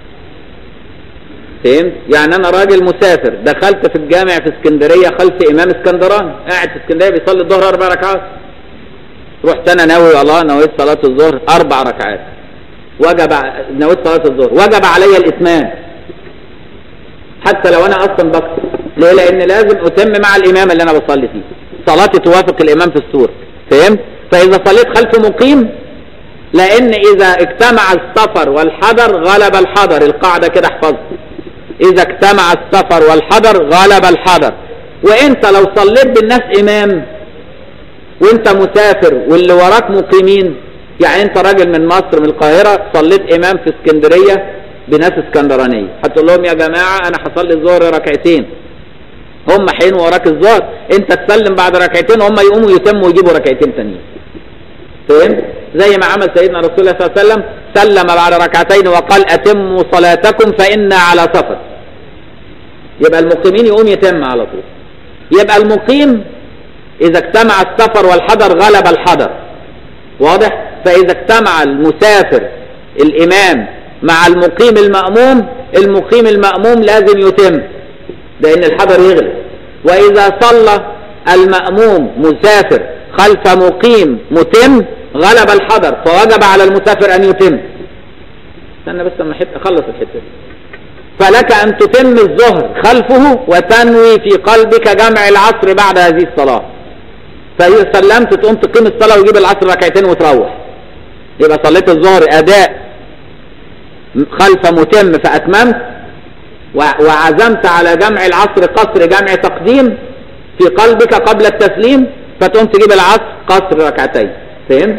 فهمت يعني انا راجل مسافر دخلت في الجامع في اسكندرية خلف امام اسكندراني قاعد في اسكندرية بيصلي الظهر اربع ركعات رحت انا ناوي الله نويت صلاة الظهر اربع ركعات وجب ع- نويت صلاة الظهر وجب علي الاتمام حتى لو انا اصلا بكتب ليه لان لازم اتم مع الامام اللي انا بصلي فيه صلاتي توافق الامام في السور فهمت فاذا صليت خلف مقيم لان اذا اجتمع السفر والحضر غلب الحضر القاعدة كده احفظها اذا اجتمع السفر والحضر غلب الحضر وانت لو صليت بالناس امام وانت مسافر واللي وراك مقيمين يعني انت راجل من مصر من القاهرة صليت امام في اسكندرية بناس اسكندرانية هتقول لهم يا جماعة انا هصلي الظهر ركعتين هم حين وراك الظهر انت تسلم بعد ركعتين هم يقوموا يتموا ويجيبوا ركعتين تانيين فهمت زي ما عمل سيدنا رسول الله صلى الله عليه وسلم سلم بعد ركعتين وقال اتموا صلاتكم فإنا على سفر يبقى المقيمين يقوم يتم على طول يبقى المقيم إذا اجتمع السفر والحضر غلب الحضر واضح فإذا اجتمع المسافر الإمام مع المقيم المأموم المقيم المأموم لازم يتم لأن الحضر يغلب وإذا صلى المأموم مسافر خلف مقيم متم غلب الحضر فوجب على المسافر أن يتم استنى بس لما حته اخلص الحته دي فلك أن تتم الظهر خلفه وتنوي في قلبك جمع العصر بعد هذه الصلاة فإذا سلمت تقوم تقيم الصلاة وتجيب العصر ركعتين وتروح يبقى صليت الظهر أداء خلف متم فأتممت و- وعزمت على جمع العصر قصر جمع تقديم في قلبك قبل التسليم فتقوم تجيب العصر قصر ركعتين فهمت؟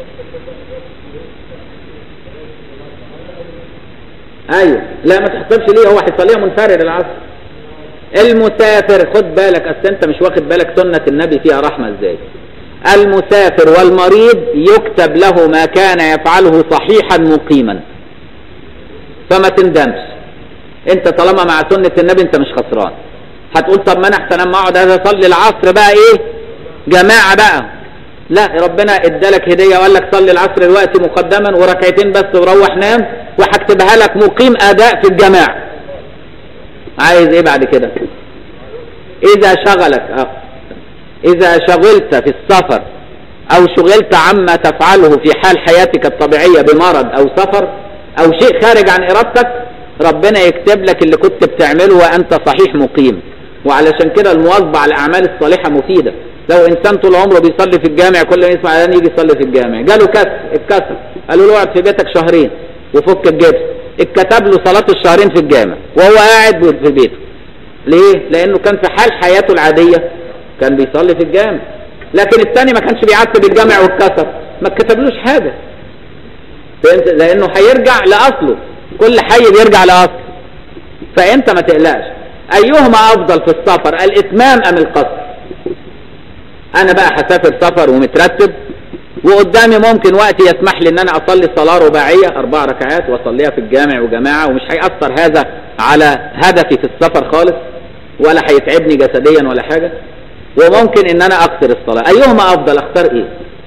ايوه لا ما تحسبش ليه هو هيصليها منفرد العصر المسافر خد بالك اصل انت مش واخد بالك سنة النبي فيها رحمة ازاي المسافر والمريض يكتب له ما كان يفعله صحيحا مقيما فما تندمش انت طالما مع سنة النبي انت مش خسران هتقول طب ما انا احسن اما اقعد هذا اصلي العصر بقى ايه جماعة بقى لا ربنا ادالك هدية وقال لك صلي العصر دلوقتي مقدما وركعتين بس وروح نام وهكتبها لك مقيم اداء في الجماعة عايز ايه بعد كده اذا شغلك اه اذا شغلت في السفر او شغلت عما تفعله في حال حياتك الطبيعية بمرض او سفر او شيء خارج عن ارادتك ربنا يكتب لك اللي كنت بتعمله وانت صحيح مقيم وعلشان كده المواظبة على الاعمال الصالحة مفيدة لو انسان طول عمره بيصلي في الجامع كل ما يسمع اذان يجي يصلي في الجامع جاله كسر اتكسر قالوا له اقعد في بيتك شهرين وفك الجبس اتكتب له صلاة الشهرين في الجامع وهو قاعد في بيته ليه؟ لانه كان في حال حياته العادية كان بيصلي في الجامع لكن الثاني ما كانش بيعتب الجامع واتكسر ما اتكتبلوش حاجة فانت لانه هيرجع لاصله كل حي بيرجع لاصله فانت ما تقلقش ايهما افضل في السفر الاتمام ام القصر انا بقى هسافر سفر ومترتب وقدامي ممكن وقت يسمح لي ان انا اصلي صلاة رباعية اربع ركعات واصليها في الجامع وجماعة ومش هيأثر هذا على هدفي في السفر خالص ولا هيتعبني جسديا ولا حاجة وممكن ان انا اقصر الصلاة ايهما افضل اختار ايه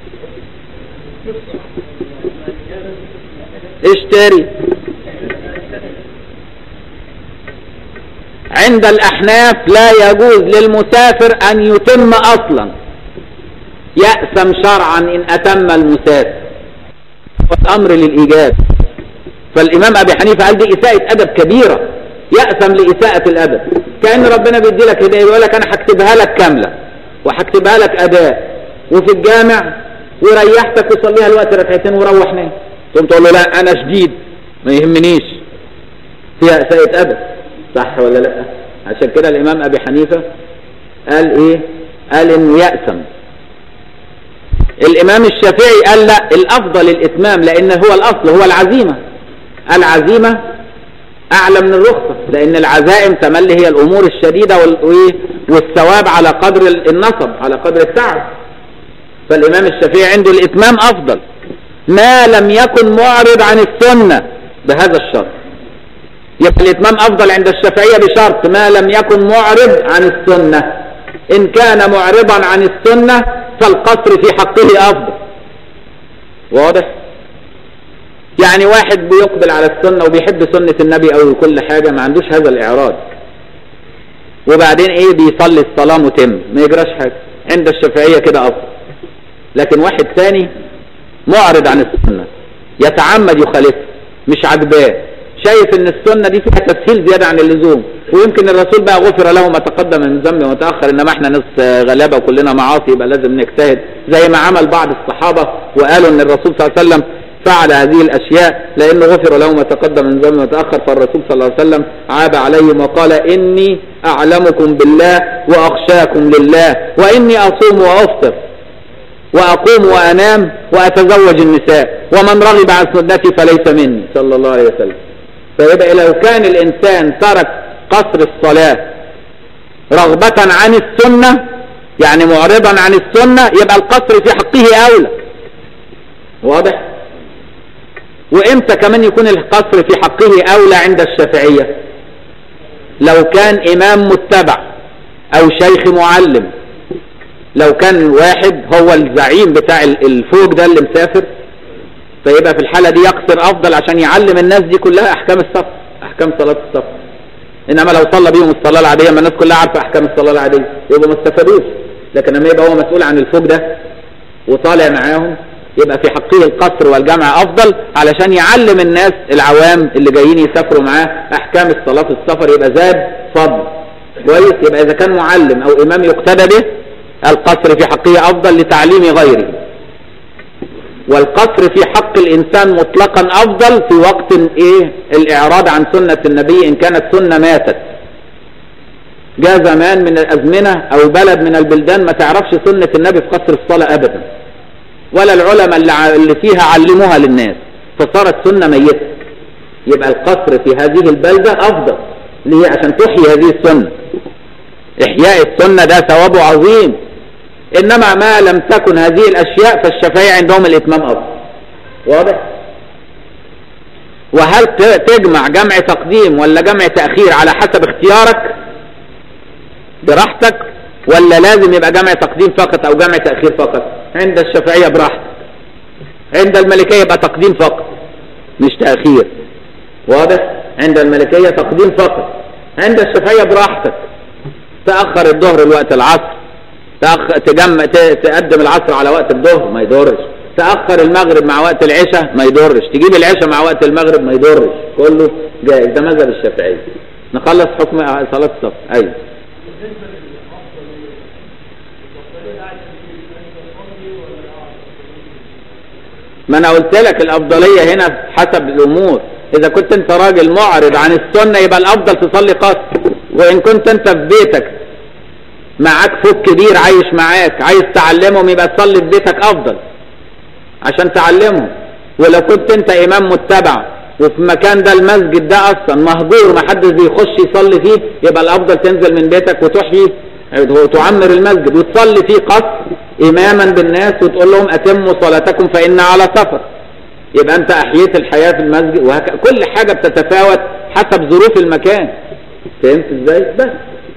اشتري عند الاحناف لا يجوز للمسافر ان يتم اصلا يأسم شرعا ان اتم المسافر والامر للايجاب فالامام ابي حنيفه قال دي اساءة ادب كبيرة يأسم لاساءة الادب كأن ربنا بيدي لك هدايا يقول لك انا هكتبها لك كاملة وهكتبها لك اداء وفي الجامع وريحتك وصليها الوقت ركعتين وروح نام تقوم تقول له لا انا شديد ما يهمنيش فيها اساءة ادب صح ولا لا عشان كده الامام ابي حنيفة قال ايه قال انه يأسم الامام الشافعي قال لا الافضل الاتمام لان هو الاصل هو العزيمة العزيمة اعلى من الرخصة لان العزائم تملي هي الامور الشديدة والثواب على قدر النصب على قدر التعب فالامام الشافعي عنده الاتمام افضل ما لم يكن معرض عن السنة بهذا الشرط يبقى الاتمام افضل عند الشافعية بشرط ما لم يكن معرض عن السنة ان كان معرضا عن السنة فالقصر في حقه افضل واضح يعني واحد بيقبل على السنة وبيحب سنة النبي او كل حاجة ما عندوش هذا الاعراض وبعدين ايه بيصلي الصلاة متم ما يجراش حاجة عند الشافعية كده افضل لكن واحد ثاني معرض عن السنة يتعمد يخالفها مش عجباه شايف ان السنة دي فيها تسهيل زيادة عن اللزوم ويمكن الرسول بقى غفر له ما تقدم من ذنب وما تأخر انما احنا ناس غلابة وكلنا معاصي يبقى لازم نجتهد زي ما عمل بعض الصحابة وقالوا ان الرسول صلى الله عليه وسلم فعل هذه الاشياء لانه غفر له ما تقدم من ذنب وما تأخر فالرسول صلى الله عليه وسلم عاب عليهم وقال اني اعلمكم بالله واخشاكم لله واني اصوم وافطر واقوم وانام واتزوج النساء ومن رغب عن سنتي فليس مني صلى الله عليه وسلم فيبقى لو كان الانسان ترك قصر الصلاة رغبة عن السنة يعني معرضا عن السنة يبقى القصر في حقه اولى واضح وامتى كمان يكون القصر في حقه اولى عند الشافعية لو كان امام متبع او شيخ معلم لو كان واحد هو الزعيم بتاع الفوق ده اللي مسافر فيبقى في الحالة دي يقصر افضل عشان يعلم الناس دي كلها احكام السفر احكام صلاة السفر انما لو صلى بيهم الصلاة العادية ما الناس كلها عارفة احكام الصلاة العادية يبقى ما استفادوش لكن لما يبقى هو مسؤول عن الفوق ده وطالع معاهم يبقى في حقه القصر والجمع افضل علشان يعلم الناس العوام اللي جايين يسافروا معاه احكام الصلاة في السفر يبقى زاد فضل كويس يبقى اذا كان معلم او امام يقتدى به القصر في حقه افضل لتعليم غيره والقصر في حق الانسان مطلقا افضل في وقت ايه الاعراض عن سنة النبي ان كانت سنة ماتت جاء زمان من الازمنة او بلد من البلدان ما تعرفش سنة النبي في قصر الصلاة ابدا ولا العلماء اللي فيها علموها للناس فصارت سنة ميتة يبقى القصر في هذه البلدة افضل ليه عشان تحيي هذه السنة احياء السنة ده ثوابه عظيم انما ما لم تكن هذه الاشياء فالشافعية عندهم الاتمام افضل واضح وهل تجمع جمع تقديم ولا جمع تأخير على حسب اختيارك براحتك ولا لازم يبقى جمع تقديم فقط او جمع تأخير فقط عند الشافعية براحتك عند الملكية يبقى تقديم فقط مش تأخير واضح عند الملكية تقديم فقط عند الشافعية براحتك تأخر الظهر لوقت العصر تأخ... تجمع ت... تقدم العصر على وقت الظهر ما يضرش تأخر المغرب مع وقت العشاء ما يضرش تجيب العشاء مع وقت المغرب ما يضرش كله جائز ده مذهب الشافعية نخلص حكم صلاة الصف أيوه ما انا قلت لك الافضليه هنا حسب الامور اذا كنت انت راجل معرض عن السنه يبقى الافضل تصلي قصر وان كنت انت في بيتك معاك فوق كبير عايش معاك عايز تعلمهم يبقى تصلي في بيتك افضل عشان تعلمهم ولو كنت انت امام متبع وفي مكان ده المسجد ده اصلا مهجور ما حدش بيخش يصلي فيه يبقى الافضل تنزل من بيتك وتحيي وتعمر المسجد وتصلي فيه قصر اماما بالناس وتقول لهم اتموا صلاتكم فان على سفر يبقى انت احييت الحياه في المسجد وهك... كل حاجه بتتفاوت حسب ظروف المكان فهمت ازاي بس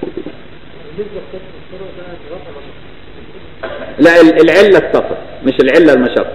لا العله السفر مش العله المشقه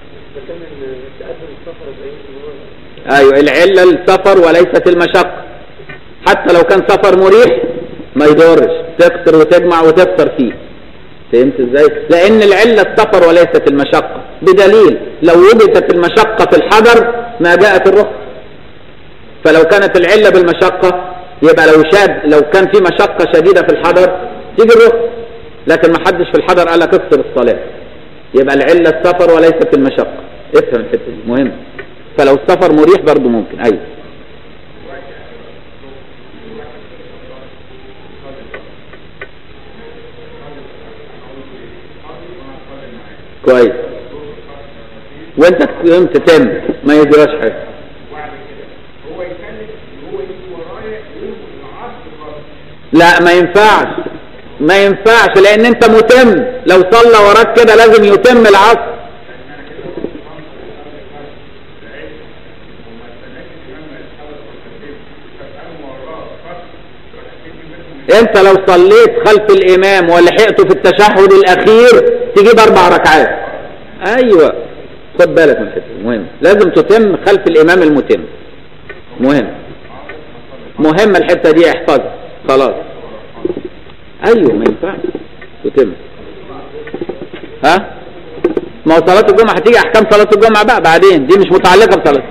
ايوه العله السفر وليست المشقه حتى لو كان سفر مريح ما يضرش تكسر وتجمع وتفطر فيه فهمت ازاي لان العله السفر وليست المشقه بدليل لو وجدت المشقه في الحجر ما جاءت الرخصه فلو كانت العله بالمشقه يبقى لو شاد لو كان في مشقه شديده في الحجر تيجي الرخصه لكن ما حدش في الحجر قال لك اكسر الصلاه يبقى العله السفر وليست المشقه افهم الحته دي مهم فلو السفر مريح برضه ممكن ايوه كويس وانت قمت تم ما يجراش حاجه لا ما ينفعش ما ينفعش لان انت متم لو صلى وراك كده لازم يتم العصر انت لو صليت خلف الامام ولحقته في التشهد الاخير تجيب اربع ركعات ايوه خد بالك من الحته مهم لازم تتم خلف الامام المتم مهم مهم الحته دي احفظها خلاص ايوه ما ينفعش تتم ها ما هو صلاه الجمعه هتيجي احكام صلاه الجمعه بقى بعدين دي مش متعلقه بصلاه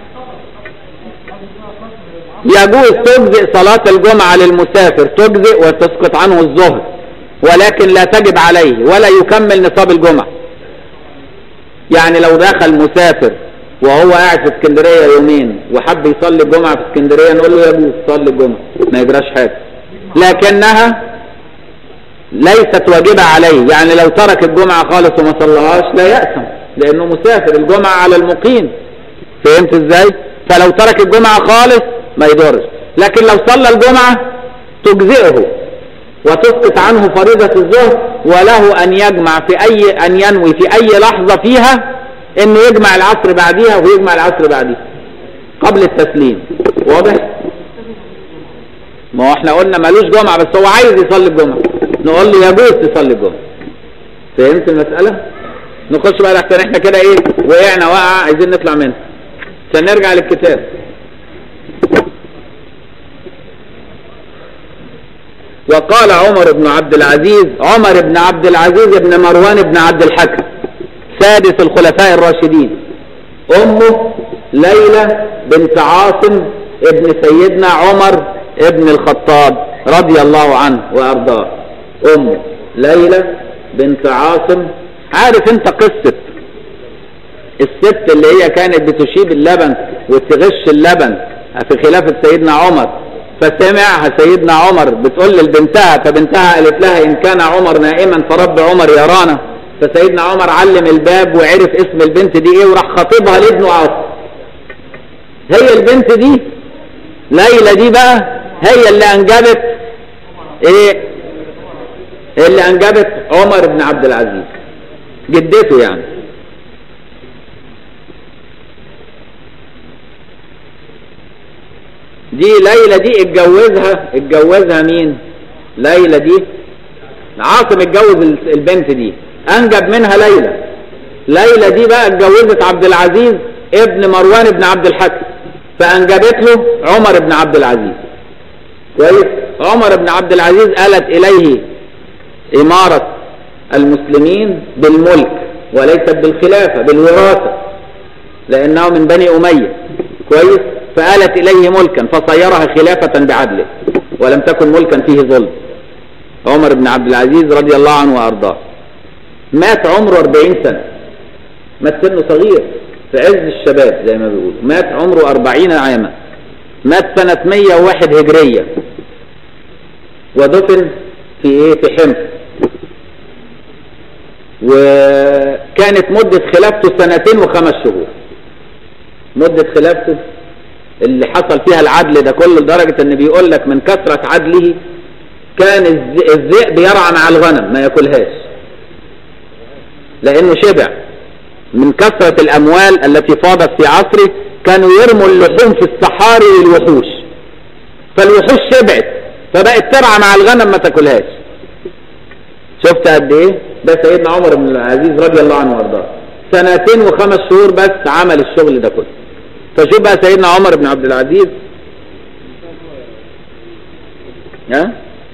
يجوز تجزئ صلاة الجمعة للمسافر تجزئ وتسقط عنه الظهر ولكن لا تجب عليه ولا يكمل نصاب الجمعة يعني لو دخل مسافر وهو قاعد في اسكندرية يومين وحب يصلي الجمعة في اسكندرية نقول له يجوز صلي الجمعة ما يجراش حاجة لكنها ليست واجبة عليه يعني لو ترك الجمعة خالص وما صلىهاش لا يأثم لأنه مسافر الجمعة على المقيم فهمت ازاي فلو ترك الجمعة خالص ما يضرش لكن لو صلى الجمعة تجزئه وتسقط عنه فريضة الظهر وله أن يجمع في أي أن ينوي في أي لحظة فيها إنه يجمع العصر بعديها ويجمع العصر بعديها قبل التسليم واضح؟ ما هو احنا قلنا مالوش جمعة بس هو عايز يصلي الجمعة نقول له يجوز تصلي الجمعة فهمت المسألة؟ نخش بقى لحسن احنا كده ايه وقعنا وقعة عايزين نطلع منها عشان نرجع للكتاب وقال عمر بن عبد العزيز عمر بن عبد العزيز بن مروان بن عبد الحكم سادس الخلفاء الراشدين أمه ليلى بنت عاصم ابن سيدنا عمر ابن الخطاب رضي الله عنه وأرضاه أمه ليلى بنت عاصم عارف انت قصة الست اللي هي كانت بتشيب اللبن وتغش اللبن في خلافة سيدنا عمر فسمعها سيدنا عمر بتقول لبنتها فبنتها قالت لها إن كان عمر نائما فرب عمر يرانا فسيدنا عمر علم الباب وعرف اسم البنت دي ايه وراح خاطبها لابنه عاصم هي البنت دي ليلى دي بقى هي اللي انجبت ايه اللي انجبت عمر بن عبد العزيز جدته يعني دي ليلى دي اتجوزها اتجوزها مين ليلى دي عاصم اتجوز البنت دي انجب منها ليلى ليلى دي بقى اتجوزت عبد العزيز ابن مروان بن عبد الحكم فانجبت له عمر بن عبد العزيز كويس عمر بن عبد العزيز آلت إليه إمارة المسلمين بالملك وليست بالخلافة بالوراثة لأنه من بني أمية كويس فآلت إليه ملكا فصيرها خلافة بعدله ولم تكن ملكا فيه ظلم عمر بن عبد العزيز رضي الله عنه وأرضاه مات عمره 40 سنة مات سنه صغير في عز الشباب زي ما بيقولوا مات عمره 40 عاما مات سنة 101 هجرية ودفن في ايه في حمص وكانت مدة خلافته سنتين وخمس شهور مدة خلافته اللي حصل فيها العدل ده كله لدرجة ان بيقول لك من كثرة عدله كان الذئب يرعى مع الغنم ما ياكلهاش لانه شبع من كثرة الاموال التي فاضت في عصره كانوا يرموا اللحوم في الصحاري للوحوش فالوحوش شبعت فبقت ترعى مع الغنم ما تاكلهاش شفت قد ايه ده سيدنا عمر بن العزيز رضي الله عنه وارضاه سنتين وخمس شهور بس عمل الشغل ده كله فشوف بقى سيدنا عمر بن عبد العزيز ها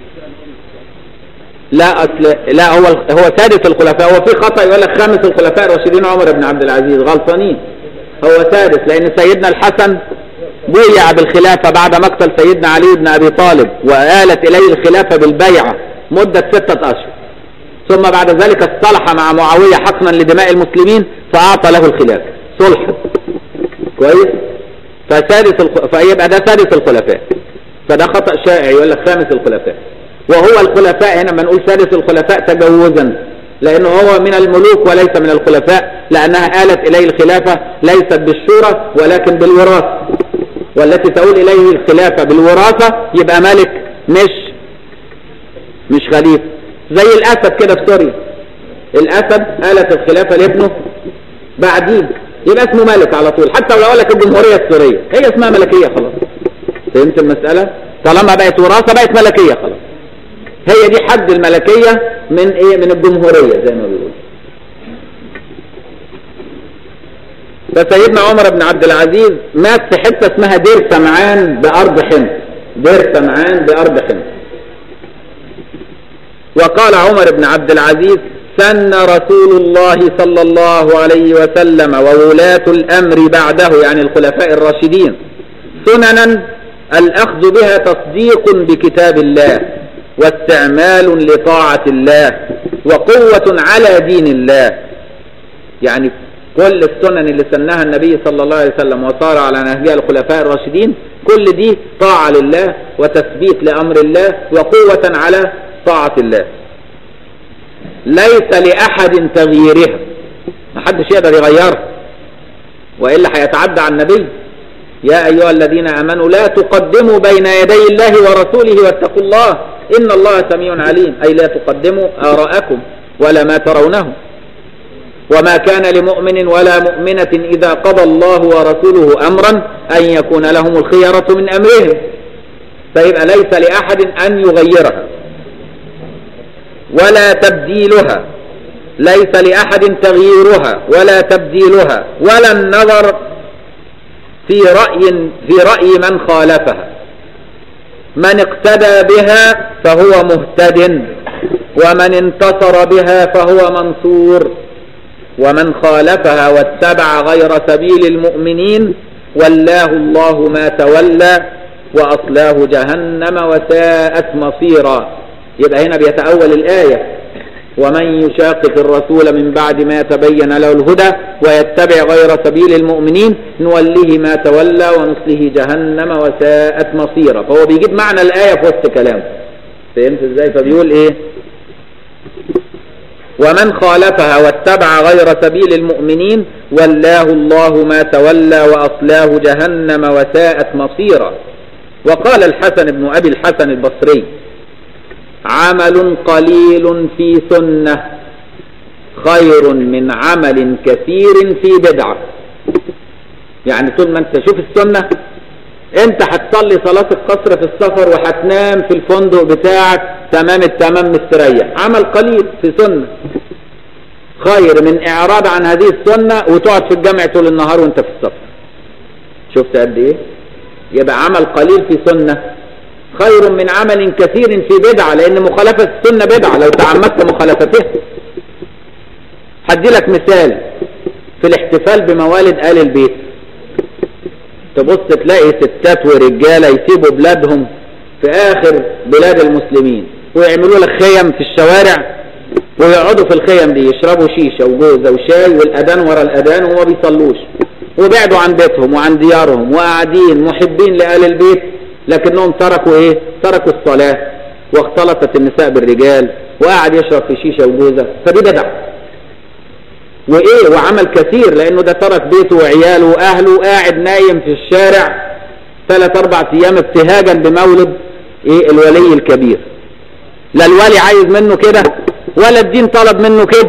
لا اصل لا هو هو سادس الخلفاء هو في خطا يقول لك خامس الخلفاء الراشدين عمر بن عبد العزيز غلطانين هو سادس لان سيدنا الحسن بويع بالخلافه بعد مقتل سيدنا علي بن ابي طالب وآلت اليه الخلافه بالبيعه مده سته اشهر ثم بعد ذلك اصطلح مع معاويه حقنا لدماء المسلمين فاعطى له الخلافه صلحا كويس فسادس الخ... فيبقى ده سادس الخلفاء فده خطأ شائع يقول لك خامس الخلفاء وهو الخلفاء هنا ما نقول سادس الخلفاء تجوزا لأنه هو من الملوك وليس من الخلفاء لأنها آلت إليه الخلافة ليست بالشورى ولكن بالوراثة والتي تقول إليه الخلافة بالوراثة يبقى ملك مش مش خليفة زي الأسد كده في سوريا الأسد آلت الخلافة لابنه بعدين يبقى اسمه ملك على طول حتى لو قال لك الجمهورية السورية هي اسمها ملكية خلاص فهمت المسألة طالما بقت وراثة بقت ملكية خلاص هي دي حد الملكية من ايه من الجمهورية زي ما بيقول فسيدنا عمر بن عبد العزيز مات في حتة اسمها دير سمعان بأرض حمص دير سمعان بأرض حمص وقال عمر بن عبد العزيز سن رسول الله صلى الله عليه وسلم وولاة الأمر بعده يعني الخلفاء الراشدين سننا الأخذ بها تصديق بكتاب الله واستعمال لطاعة الله وقوة على دين الله يعني كل السنن اللي سنها النبي صلى الله عليه وسلم وصار على نهجها الخلفاء الراشدين كل دي طاعة لله وتثبيت لأمر الله وقوة على طاعة الله ليس لأحد تغييرها ما حدش يقدر يغيرها وإلا هيتعدى على النبي يا أيها الذين آمنوا لا تقدموا بين يدي الله ورسوله واتقوا الله إن الله سميع عليم أي لا تقدموا آراءكم ولا ما ترونه وما كان لمؤمن ولا مؤمنة إذا قضى الله ورسوله أمرا أن يكون لهم الخيرة من أمرهم فيبقى ليس لأحد أن يغيرها ولا تبديلها ليس لأحد تغييرها ولا تبديلها ولا النظر في رأي في رأي من خالفها من اقتدى بها فهو مهتد ومن انتصر بها فهو منصور ومن خالفها واتبع غير سبيل المؤمنين ولاه الله ما تولى وأصلاه جهنم وساءت مصيرا يبقى هنا بيتأول الآية ومن يشاقق الرسول من بعد ما تبين له الهدى ويتبع غير سبيل المؤمنين نوليه ما تولى ونصله جهنم وساءت مصيرا فهو بيجيب معنى الآية في وسط كلامه فهمت ازاي فبيقول ايه ومن خالفها واتبع غير سبيل المؤمنين ولاه الله ما تولى وأصلاه جهنم وساءت مصيرا وقال الحسن بن أبي الحسن البصري عمل قليل في سنة خير من عمل كثير في بدعة يعني طول ما انت شوف السنة انت هتصلي صلاة القصر في السفر وهتنام في الفندق بتاعك تمام التمام مستريح عمل قليل في سنة خير من اعراض عن هذه السنة وتقعد في الجامع طول النهار وانت في السفر شفت قد ايه يبقى عمل قليل في سنة خير من عمل كثير في بدعة لأن مخالفة السنة بدعة لو تعمدت مخالفتها هدي لك مثال في الاحتفال بموالد آل البيت تبص تلاقي ستات ورجالة يسيبوا بلادهم في آخر بلاد المسلمين ويعملوا لك خيم في الشوارع ويقعدوا في الخيم دي يشربوا شيشة وجوزة وشاي والأذان ورا الأذان وما بيصلوش وبعدوا عن بيتهم وعن ديارهم وقاعدين محبين لآل البيت لكنهم تركوا ايه تركوا الصلاة واختلطت النساء بالرجال وقاعد يشرب في شيشة وجوزة فدي بدع وايه وعمل كثير لانه ده ترك بيته وعياله واهله قاعد نايم في الشارع ثلاث اربع ايام ابتهاجا بمولد ايه الولي الكبير لا الولي عايز منه كده ولا الدين طلب منه كده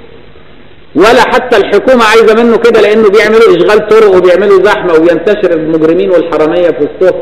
ولا حتى الحكومة عايزة منه كده لانه بيعملوا اشغال طرق وبيعملوا زحمة وبينتشر المجرمين والحرامية في الصف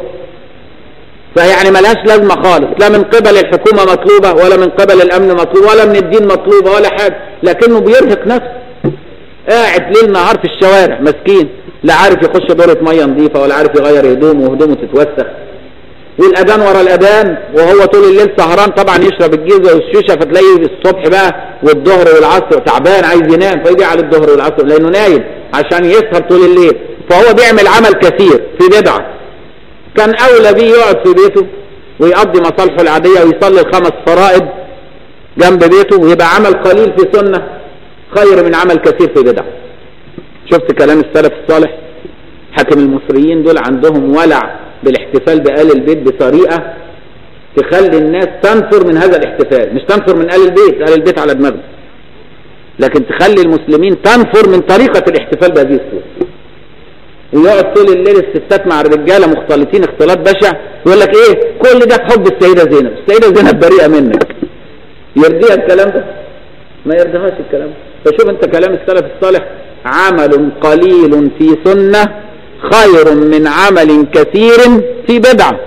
فيعني ملهاش لازمة خالص لا من قبل الحكومة مطلوبة ولا من قبل الامن مطلوب ولا من الدين مطلوبة ولا حاجة لكنه بيرهق نفسه قاعد ليل نهار في الشوارع مسكين لا عارف يخش دورة مية نظيفة ولا عارف يغير هدومه وهدومه تتوسخ والاذان ورا الاذان وهو طول الليل سهران طبعا يشرب الجيزه والشيشه فتلاقيه الصبح بقى والظهر والعصر تعبان عايز ينام فيجي على الظهر والعصر لانه نايم عشان يسهر طول الليل فهو بيعمل عمل كثير في بدعه كان اولى بيه يقعد في بيته ويقضي مصالحه العاديه ويصلي الخمس فرائض جنب بيته ويبقى عمل قليل في سنه خير من عمل كثير في بدعه شفت كلام السلف الصالح حاكم المصريين دول عندهم ولع بالاحتفال بآل البيت بطريقة تخلي الناس تنفر من هذا الاحتفال مش تنفر من آل البيت آل البيت على دماغهم لكن تخلي المسلمين تنفر من طريقة الاحتفال بهذه الصورة ويقعد طول الليل الستات مع الرجالة مختلطين اختلاط بشع يقول لك ايه كل ده في حب السيدة زينب السيدة زينب بريئة منك يرضيها الكلام ده ما يرضيهاش الكلام ده فشوف انت كلام السلف الصالح عمل قليل في سنة خير من عمل كثير في بدعة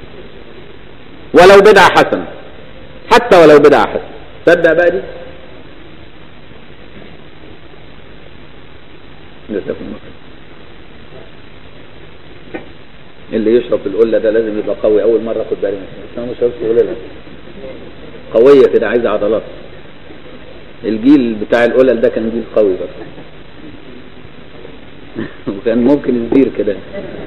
ولو بدعة حسنة حتى ولو بدعة حسنة تصدق بقى دي اللي يشرب القلة ده لازم يبقى قوي أول مرة خد بالي منه مش شربش قلة قوية كده عايزة عضلات الجيل بتاع القلل ده كان جيل قوي بس وكان ممكن يصير كده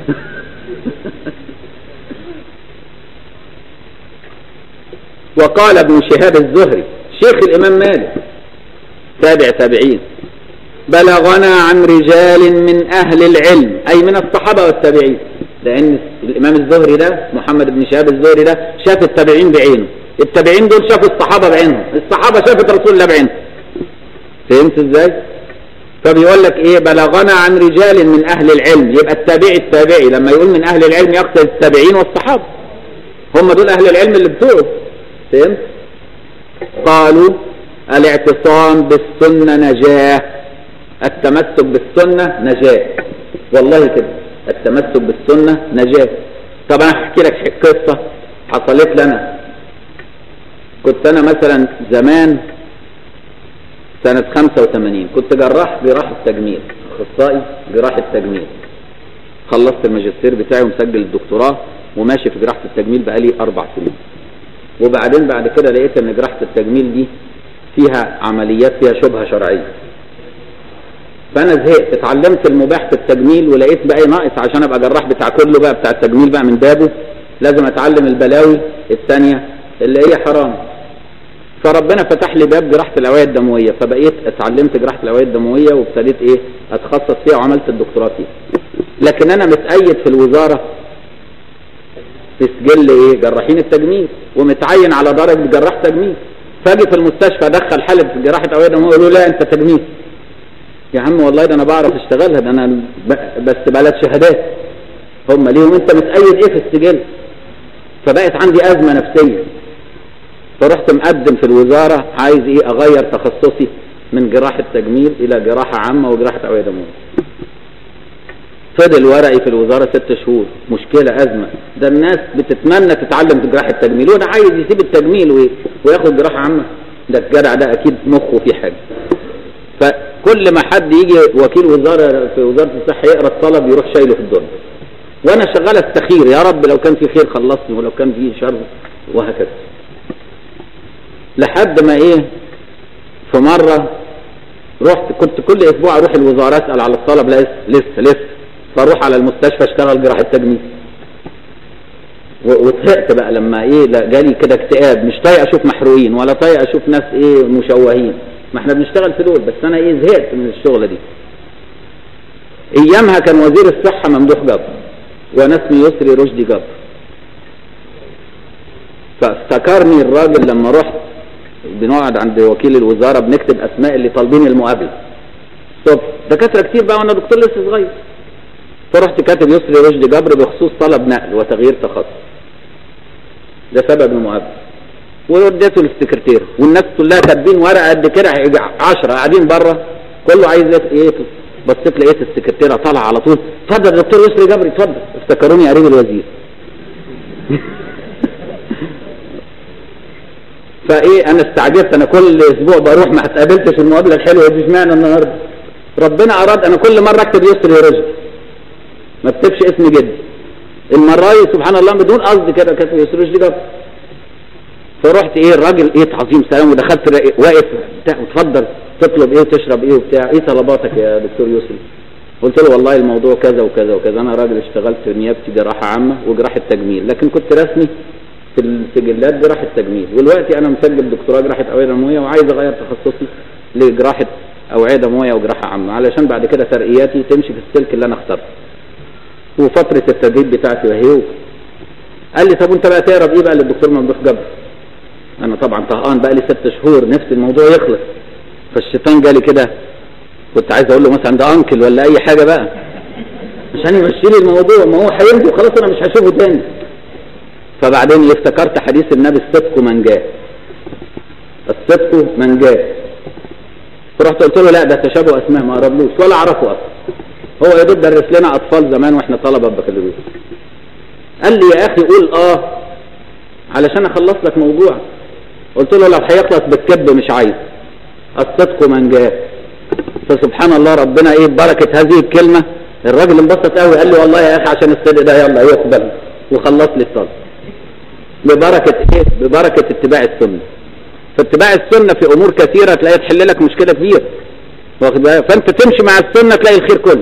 وقال ابن شهاب الزهري شيخ الإمام مالك تابع تابعين بلغنا عن رجال من أهل العلم أي من الصحابة والتابعين لأن الإمام الزهري ده محمد بن شهاب الزهري ده شاف التابعين بعينه التابعين دول شافوا الصحابة بعينهم الصحابة شافت رسول الله بعينه فهمت ازاي فبيقول لك ايه بلغنا عن رجال من اهل العلم يبقى التابعي التابعي لما يقول من اهل العلم يقصد التابعين والصحابة هم دول اهل العلم اللي بتوعه فهمت قالوا الاعتصام بالسنة نجاة التمسك بالسنة نجاة والله كده التمسك بالسنة نجاة طب انا هحكي لك قصة حصلت لنا كنت انا مثلا زمان سنة 85 كنت جراح جراحة تجميل اخصائي جراحة تجميل خلصت الماجستير بتاعي ومسجل الدكتوراه وماشي في جراحة التجميل بقالي اربع سنين وبعدين بعد كده لقيت ان جراحة التجميل دي فيها عمليات فيها شبهة شرعية فانا زهقت اتعلمت المباح في التجميل ولقيت بقى ناقص عشان ابقى جراح بتاع كله بقى بتاع التجميل بقى من بابه لازم اتعلم البلاوي الثانية اللي هي حرام فربنا فتح لي باب جراحة الأوعية الدموية فبقيت اتعلمت جراحة الأوعية الدموية وابتديت ايه اتخصص فيها وعملت الدكتوراه فيها لكن انا متأيد في الوزارة في سجل ايه جراحين التجميل ومتعين على درجة جراح تجميل فاجي في المستشفى ادخل حالة جراحة أوعية دموية يقولوا لا انت تجميل يا عم والله ده انا بعرف اشتغلها ده انا بس بلد شهادات هم ليهم انت متأيد ايه في السجل فبقت عندي ازمة نفسية فرحت مقدم في الوزارة عايز ايه اغير تخصصي من جراحة تجميل الى جراحة عامة وجراحة اوعية دموية فضل ورقي في الوزارة ست شهور مشكلة ازمة ده الناس بتتمنى تتعلم في جراحة التجميل وانا عايز يسيب التجميل وياخد جراحة عامة ده الجدع ده اكيد مخه في حاجة فكل ما حد يجي وكيل وزارة في وزارة الصحة يقرأ الطلب يروح شايله في الدنيا وانا شغال استخير يا رب لو كان في خير خلصني ولو كان في شر وهكذا لحد ما ايه في مرة رحت كنت كل اسبوع اروح الوزارة اسأل على الطلب لا لسه لسه فاروح على المستشفى اشتغل جراحة تجميل وطهقت بقى لما ايه جالي كده اكتئاب مش طايق اشوف محروقين ولا طايق اشوف ناس ايه مشوهين ما احنا بنشتغل في دول بس انا ايه زهقت من الشغلة دي ايامها كان وزير الصحة ممدوح جبر وانا اسمي يسري رشدي جبر فافتكرني الراجل لما رحت بنقعد عند وكيل الوزارة بنكتب اسماء اللي طالبين المقابلة طب دكاترة كتير بقى وانا دكتور لسه صغير فرحت كاتب يسري رشدي جبر بخصوص طلب نقل وتغيير تخصص ده سبب المقابلة ووديته للسكرتير والناس كلها كاتبين ورقه قد كده 10 قاعدين بره كله عايز ايه بصيت لقيت السكرتيره طالعه على طول اتفضل يا دكتور يسري جبري اتفضل افتكروني قريب الوزير فايه انا استعجبت انا كل اسبوع بروح ما اتقابلتش المقابله الحلوه دي اشمعنى النهارده ربنا اراد انا كل مره اكتب يسري رجل ما اكتبش اسم جدي المره دي سبحان الله بدون قصد كده كاتب يسري رجل جبري فرحت ايه الراجل ايه تعظيم سلام ودخلت واقف وتفضل تطلب ايه وتشرب ايه وبتاع ايه طلباتك يا دكتور يسري قلت له والله الموضوع كذا وكذا وكذا انا راجل اشتغلت في نيابتي جراحه عامه وجراحه تجميل لكن كنت رسمي في السجلات جراحه تجميل ودلوقتي انا مسجل دكتوراه جراحه اوعيه دمويه وعايز اغير تخصصي لجراحه اوعيه دمويه وجراحه عامه علشان بعد كده ترقياتي تمشي في السلك اللي انا اخترته وفتره التدريب بتاعتي وهي قال لي طب وانت بقى تقرب ايه بقى للدكتور ممدوح جبر انا طبعا طهقان بقى لي ست شهور نفسي الموضوع يخلص فالشيطان جالي كده كنت عايز اقول له مثلا ده انكل ولا اي حاجه بقى عشان يمشي لي الموضوع ما هو هيمشي خلاص انا مش هشوفه تاني فبعدين افتكرت حديث النبي الصدق من جاء الصدق من جاء فرحت قلت له لا ده تشابه اسماء ما قربلوش ولا اعرفه اصلا هو يا دوب درس لنا اطفال زمان واحنا طلبه بكالوريوس قال لي يا اخي قول اه علشان اخلص لك موضوع قلت له لو هيخلص بالكذب مش عايز الصدق من جاء فسبحان الله ربنا ايه ببركة هذه الكلمة الراجل انبسط قوي قال لي والله يا اخي عشان الصدق ده يلا يقبل وخلص لي الصدق ببركة ايه ببركة اتباع السنة فاتباع السنة في امور كثيرة تلاقي تحل لك مشكلة كبيرة واخد بالك فانت تمشي مع السنة تلاقي الخير كله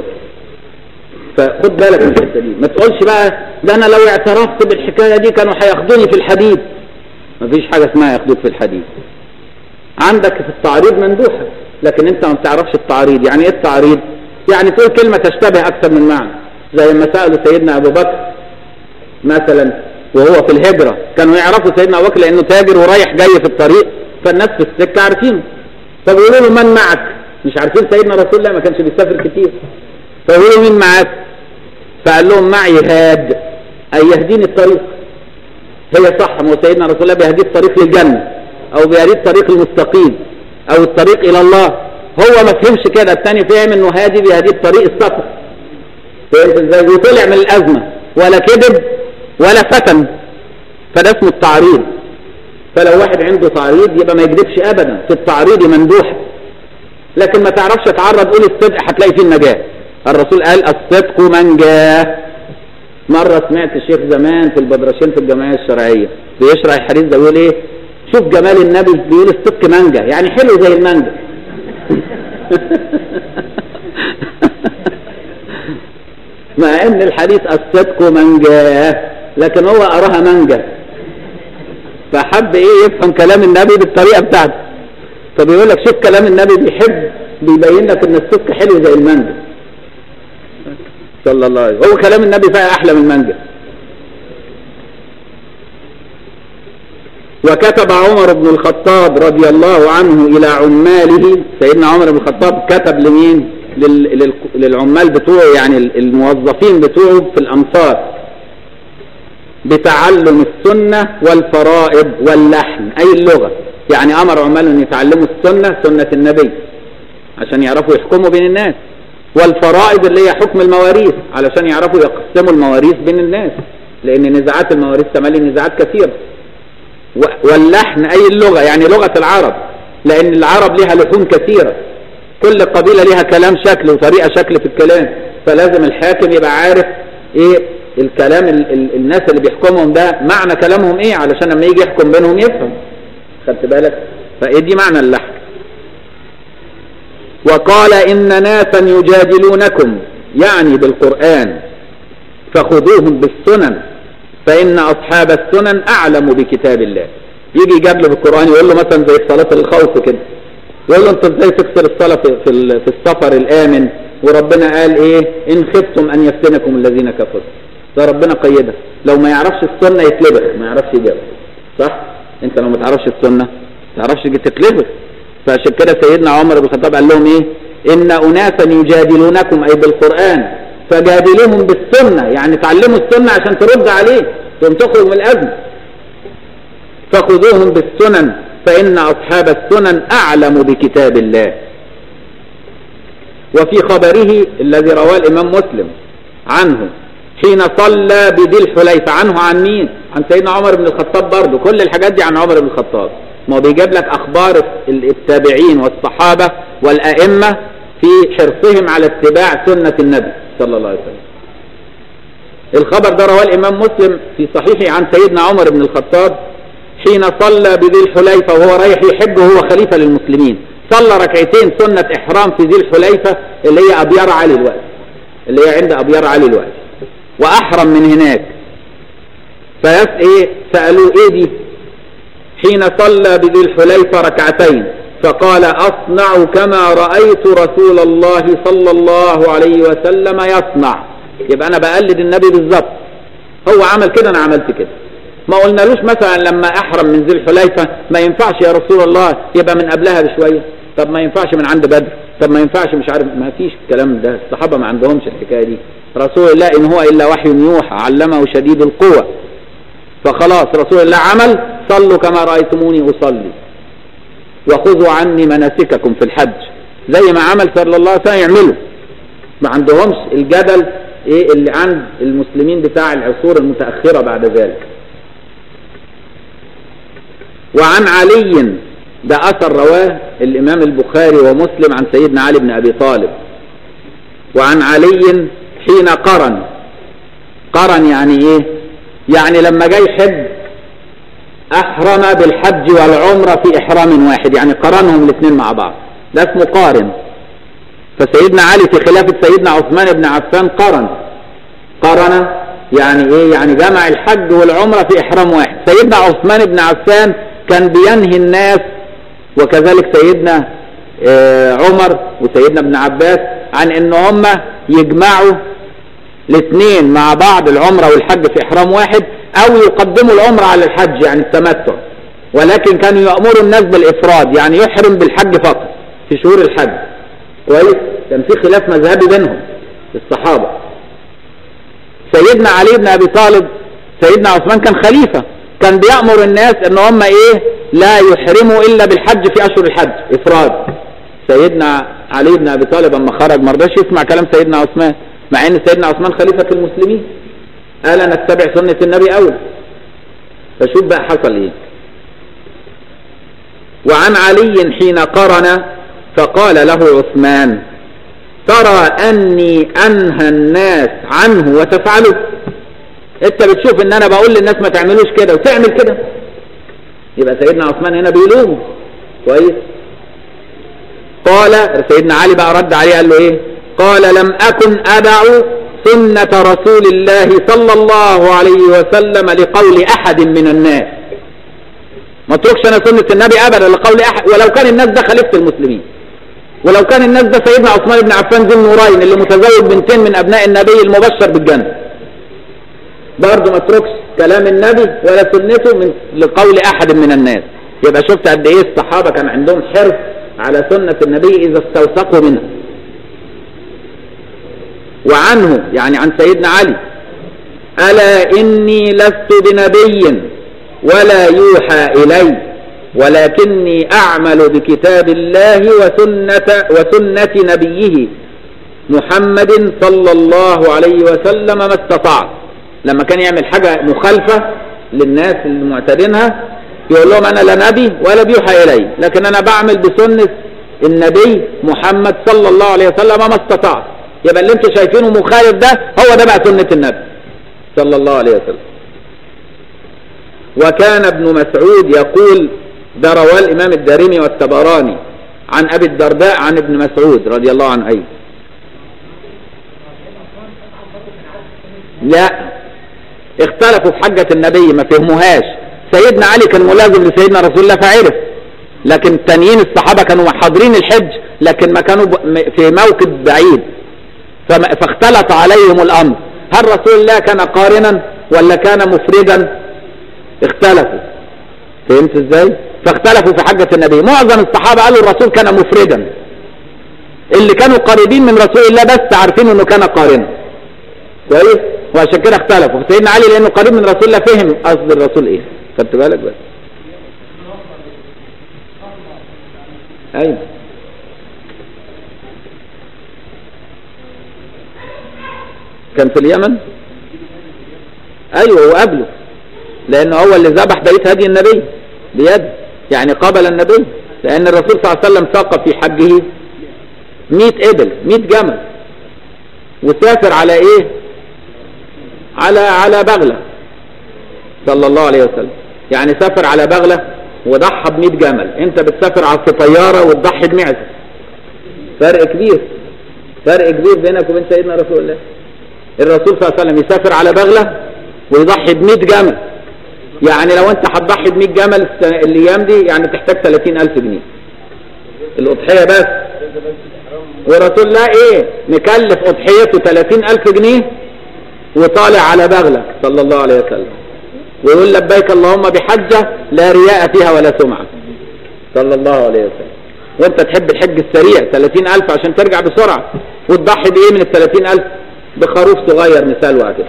فخد بالك من الحته دي ما تقولش بقى ده انا لو اعترفت بالحكايه دي كانوا هياخدوني في الحديد مفيش حاجه اسمها ياخدوك في الحديد عندك في التعريض مندوحه لكن انت ما بتعرفش التعريض يعني ايه التعريض يعني تقول كلمه تشتبه اكثر من معنى زي ما سالوا سيدنا ابو بكر مثلا وهو في الهجره كانوا يعرفوا سيدنا ابو بكر لانه تاجر ورايح جاي في الطريق فالناس في السكه عارفينه فبيقولوا له من معك مش عارفين سيدنا رسول الله ما كانش بيسافر كتير فقالوا مين معاك فقال لهم معي هاد أي يهديني الطريق هي صح ما هو سيدنا رسول الله بيهدي الطريق للجنة أو بيهدي الطريق المستقيم أو الطريق إلى الله هو ما فهمش كده الثاني فهم إنه هادي بيهدي الطريق السفر فهمت ازاي وطلع من الأزمة ولا كذب ولا فتن فده اسمه التعريض فلو واحد عنده تعريض يبقى ما يكذبش أبدا في التعريض مندوح لكن ما تعرفش تعرض قول الصدق هتلاقي فيه النجاة الرسول قال الصدق من جاء مرة سمعت الشيخ زمان في البدرشين في الجمعية الشرعية بيشرح الحديث ده بيقول ايه شوف جمال النبي بيقول الصدق مانجا يعني حلو زي المانجا مع ان الحديث الصدق منجا لكن هو اراها مانجا فحب ايه يفهم كلام النبي بالطريقة بتاعته فبيقول لك شوف كلام النبي بيحب بيبين لك ان الصدق حلو زي المانجا صلى الله عليه وسلم هو كلام النبي فيها احلى من المانجا وكتب عمر بن الخطاب رضي الله عنه الى عماله سيدنا عمر بن الخطاب كتب لمين لل... للعمال بتوعه يعني الموظفين بتوعه في الامصار بتعلم السنة والفرائض واللحن اي اللغة يعني امر عماله ان يتعلموا السنة سنة النبي عشان يعرفوا يحكموا بين الناس والفرائض اللي هي حكم المواريث علشان يعرفوا يقسموا المواريث بين الناس لان نزاعات المواريث تمالي نزاعات كثيرة واللحن اي اللغة يعني لغة العرب لان العرب لها لحون كثيرة كل قبيلة لها كلام شكل وطريقة شكل في الكلام فلازم الحاكم يبقى عارف ايه الكلام ال ال الناس اللي بيحكمهم ده معنى كلامهم ايه علشان لما يجي يحكم بينهم يفهم خدت بالك فايه دي معنى اللحن وقال إن ناسا يجادلونكم يعني بالقرآن فخذوهم بالسنن فإن أصحاب السنن أعلم بكتاب الله يجي يجادله بالقرآن يقول له مثلا زي صلاة الخوف كده يقول له أنت إزاي تكسر الصلاة في, في, في السفر الآمن وربنا قال إيه إن خفتم أن يفتنكم الذين كفروا ده ربنا قيدها لو ما يعرفش السنة يتلبخ ما يعرفش يجاوب صح أنت لو ما تعرفش السنة ما تعرفش تتلبخ فعشان كده سيدنا عمر بن الخطاب قال لهم ايه ان اناسا يجادلونكم اي بالقران فجادلوهم بالسنه يعني تعلموا السنه عشان ترد عليه ثم تخرج من الازمه فخذوهم بالسنن فان اصحاب السنن اعلم بكتاب الله وفي خبره الذي رواه الامام مسلم عنه حين صلى بذي الحليفه عنه عن مين عن سيدنا عمر بن الخطاب برضه كل الحاجات دي عن عمر بن الخطاب ما هو بيجيب لك اخبار التابعين والصحابه والائمه في حرصهم على اتباع سنه النبي صلى الله عليه وسلم. الخبر ده رواه الامام مسلم في صحيحه عن سيدنا عمر بن الخطاب حين صلى بذي الحليفه وهو رايح يحج وهو خليفه للمسلمين. صلى ركعتين سنه احرام في ذي الحليفه اللي هي ابيار علي الوقت. اللي هي عند ابيار علي الوقت. واحرم من هناك. فيس ايه سالوه ايه دي؟ حين صلى بذي الحليفة ركعتين فقال أصنع كما رأيت رسول الله صلى الله عليه وسلم يصنع يبقى أنا بقلد النبي بالظبط هو عمل كده أنا عملت كده ما قلنالوش مثلا لما أحرم من ذي الحليفة ما ينفعش يا رسول الله يبقى من قبلها بشوية طب ما ينفعش من عند بدر طب ما ينفعش مش عارف ما فيش الكلام ده الصحابة ما عندهمش الحكاية دي رسول الله إن هو إلا وحي يوحى علمه شديد القوة فخلاص رسول الله عمل صلوا كما رأيتموني أصلي وخذوا عني مناسككم في الحج زي ما عمل صلى الله عليه وسلم يعملوا ما عندهمش الجدل ايه اللي عند المسلمين بتاع العصور المتأخرة بعد ذلك وعن علي ده أثر رواه الإمام البخاري ومسلم عن سيدنا علي بن أبي طالب وعن علي حين قرن قرن يعني ايه يعني لما جاي يحج أحرم بالحج والعمرة في إحرام واحد يعني قرنهم الاثنين مع بعض ده اسمه قارن فسيدنا علي في خلافة سيدنا عثمان بن عفان قرن قرن يعني ايه يعني جمع الحج والعمرة في إحرام واحد سيدنا عثمان بن عفان كان بينهي الناس وكذلك سيدنا آه عمر وسيدنا ابن عباس عن ان هم يجمعوا الاثنين مع بعض العمرة والحج في إحرام واحد أو يقدموا العمرة على الحج يعني التمتع ولكن كانوا يأمروا الناس بالإفراد يعني يحرم بالحج فقط في شهور الحج كويس كان في خلاف مذهبي بينهم الصحابة سيدنا علي بن أبي طالب سيدنا عثمان كان خليفة كان بيأمر الناس ان هم ايه لا يحرموا الا بالحج في اشهر الحج افراد سيدنا علي بن ابي طالب اما خرج ما رضاش يسمع كلام سيدنا عثمان مع ان سيدنا عثمان خليفة المسلمين قال انا اتبع سنة النبي اول فشوف بقى حصل ايه وعن علي حين قرن فقال له عثمان ترى اني انهى الناس عنه وتفعله انت بتشوف ان انا بقول للناس ما تعملوش كده وتعمل كده يبقى سيدنا عثمان هنا بيلومه كويس قال سيدنا علي بقى رد عليه قال له ايه قال لم اكن ابع سنة رسول الله صلى الله عليه وسلم لقول احد من الناس ما اتركش انا سنة النبي ابدا لقول احد ولو كان الناس ده خليفة المسلمين ولو كان الناس ده سيدنا عثمان بن عفان ذي النورين اللي متزوج بنتين من ابناء النبي المبشر بالجنة برضه ما اتركش كلام النبي ولا سنته من لقول احد من الناس يبقى شفت قد ايه الصحابة كان عندهم حرص على سنة النبي اذا استوثقوا منها وعنه يعني عن سيدنا علي ألا إني لست بنبي ولا يوحى إلي ولكني أعمل بكتاب الله وسنة, وسنة نبيه محمد صلى الله عليه وسلم ما استطعت لما كان يعمل حاجة مخالفة للناس المعتدينها يقول لهم أنا لا نبي ولا بيوحى إلي لكن أنا بعمل بسنة النبي محمد صلى الله عليه وسلم ما استطعت يبقى اللي انتوا شايفينه مخالف ده هو ده بقى سنة النبي صلى الله عليه وسلم وكان ابن مسعود يقول ده رواه الإمام الدارمي والتبراني عن أبي الدرداء عن ابن مسعود رضي الله عنه أيضا لا اختلفوا في حجة النبي ما فهموهاش سيدنا علي كان ملازم لسيدنا رسول الله فعرف لكن التانيين الصحابة كانوا حاضرين الحج لكن ما كانوا في موقف بعيد فاختلط عليهم الأمر هل رسول الله كان قارنا ولا كان مفردا اختلفوا فهمت ازاي فاختلفوا في حجة النبي معظم الصحابة قالوا الرسول كان مفردا اللي كانوا قريبين من رسول الله بس عارفين انه كان قارنا كويس وعشان كده اختلفوا سيدنا علي لانه قريب من رسول الله فهم قصد الرسول ايه خدت بالك بس ايوه كان في اليمن ايوه وقبله لانه هو اللي ذبح بيت هدي النبي بيده يعني قابل النبي لان الرسول صلى الله عليه وسلم ساق في حجه 100 ابل 100 جمل وسافر على ايه على على بغلة صلى الله عليه وسلم يعني سافر على بغلة وضحى ب 100 جمل انت بتسافر على طيارة وتضحي بمعزة فرق كبير فرق كبير بينك وبين سيدنا رسول الله الرسول صلى الله عليه وسلم يسافر على بغلة ويضحي ب 100 جمل يعني لو انت هتضحي ب 100 جمل الايام دي يعني تحتاج 30000 جنيه الاضحيه بس ورسول الله ايه مكلف اضحيته 30000 جنيه وطالع على بغلة صلى الله عليه وسلم ويقول لبيك اللهم بحجة لا رياء فيها ولا سمعة صلى الله عليه وسلم وانت تحب الحج السريع 30000 عشان ترجع بسرعة وتضحي بايه من ال 30000 بخروف صغير مثال واحد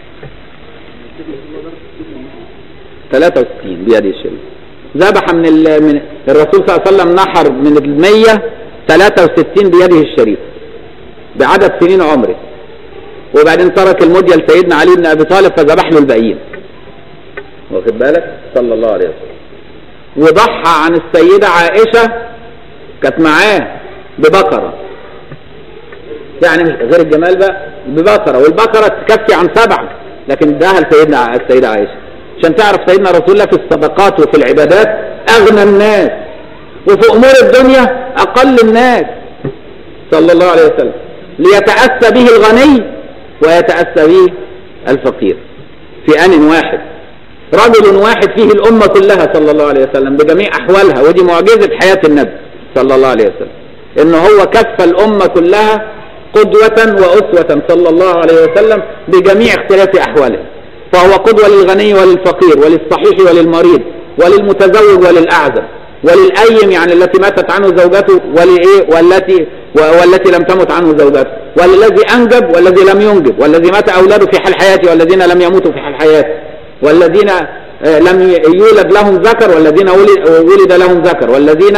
63 بيد الشريف ذبح من من الرسول صلى الله عليه وسلم نحر من ال 100 63 بيده الشريف بعدد سنين عمره وبعدين ترك المدية لسيدنا علي بن ابي طالب فذبح له الباقيين واخد بالك صلى الله عليه وسلم وضحى عن السيدة عائشة كانت معاه ببقرة يعني مش غير الجمال بقى ببقرة والبقرة تكفي عن سبعة لكن اداها لسيدنا السيدة عائشة عشان تعرف سيدنا رسول الله في الصدقات وفي العبادات اغنى الناس وفي امور الدنيا اقل الناس صلى الله عليه وسلم ليتأسى به الغني ويتأسى به الفقير في آن واحد رجل واحد فيه الأمة كلها صلى الله عليه وسلم بجميع أحوالها ودي معجزة حياة النبي صلى الله عليه وسلم إنه هو كف الأمة كلها قدوة وأسوة صلى الله عليه وسلم بجميع اختلاف أحوالها فهو قدوة للغني وللفقير وللصحيح وللمريض وللمتزوج وللأعزب وللأيم يعني التي ماتت عنه زوجته ولإيه والتي والتي لم تمت عنه زوجته والذي أنجب والذي لم ينجب والذي مات أولاده في حال حياته والذين لم يموتوا في حال حياته والذين لم يولد لهم ذكر والذين ولد لهم ذكر والذين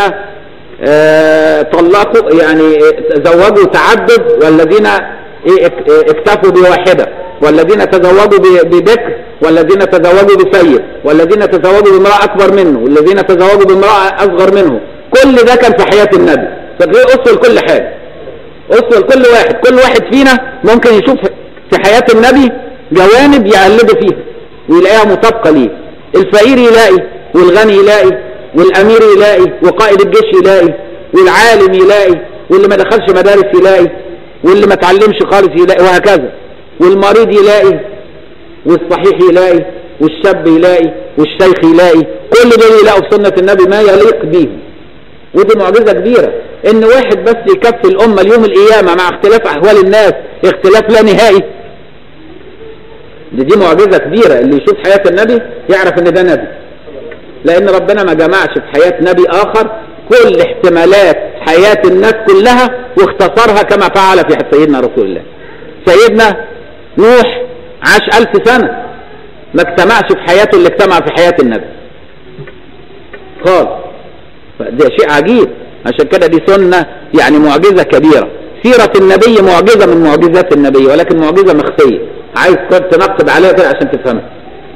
طلقوا يعني زوجوا تعدد والذين اكتفوا بواحدة والذين تزوجوا ببكر والذين تزوجوا بسيد والذين تزوجوا بامرأة أكبر منه والذين تزوجوا بامرأة أصغر منه كل ده كان في حياة النبي فتلاقيه أصل كل حاجة أصل كل واحد كل واحد فينا ممكن يشوف في حياة النبي جوانب يقلده فيها ويلاقيها مطابقة ليه الفقير يلاقي والغني يلاقي والأمير يلاقي وقائد الجيش يلاقي والعالم يلاقي واللي ما دخلش مدارس يلاقي واللي ما تعلمش خالص يلاقي وهكذا والمريض يلاقي والصحيح يلاقي والشاب يلاقي والشيخ يلاقي كل دول يلاقوا في سنة النبي ما يليق بيهم ودي معجزة كبيرة ان واحد بس يكفي الامة اليوم القيامة مع اختلاف احوال الناس اختلاف لا نهائي دي, دي معجزة كبيرة اللي يشوف حياة النبي يعرف ان ده نبي لان ربنا ما جمعش في حياة نبي اخر كل احتمالات حياة الناس كلها واختصرها كما فعل في سيدنا رسول الله سيدنا نوح عاش ألف سنة ما اجتمعش في حياته اللي اجتمع في حياة النبي خالص ده شيء عجيب عشان كده دي سنة يعني معجزة كبيرة سيرة النبي معجزة من معجزات النبي ولكن معجزة مخفية عايز تنقب عليها كده عشان تفهمها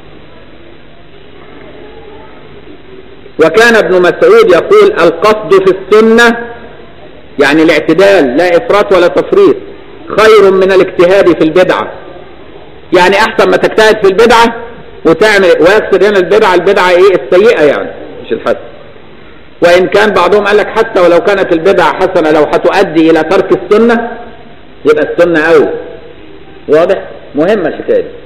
وكان ابن مسعود يقول القصد في السنة يعني الاعتدال لا إفراط ولا تفريط خير من الاجتهاد في البدعة يعني احسن ما تجتهد في البدعة وتعمل ويكسر هنا البدعة البدعة ايه السيئة يعني مش الحسن وان كان بعضهم قال لك حتى ولو كانت البدعة حسنة لو هتؤدي الى ترك السنة يبقى السنة اول واضح مهمة الحكاية دي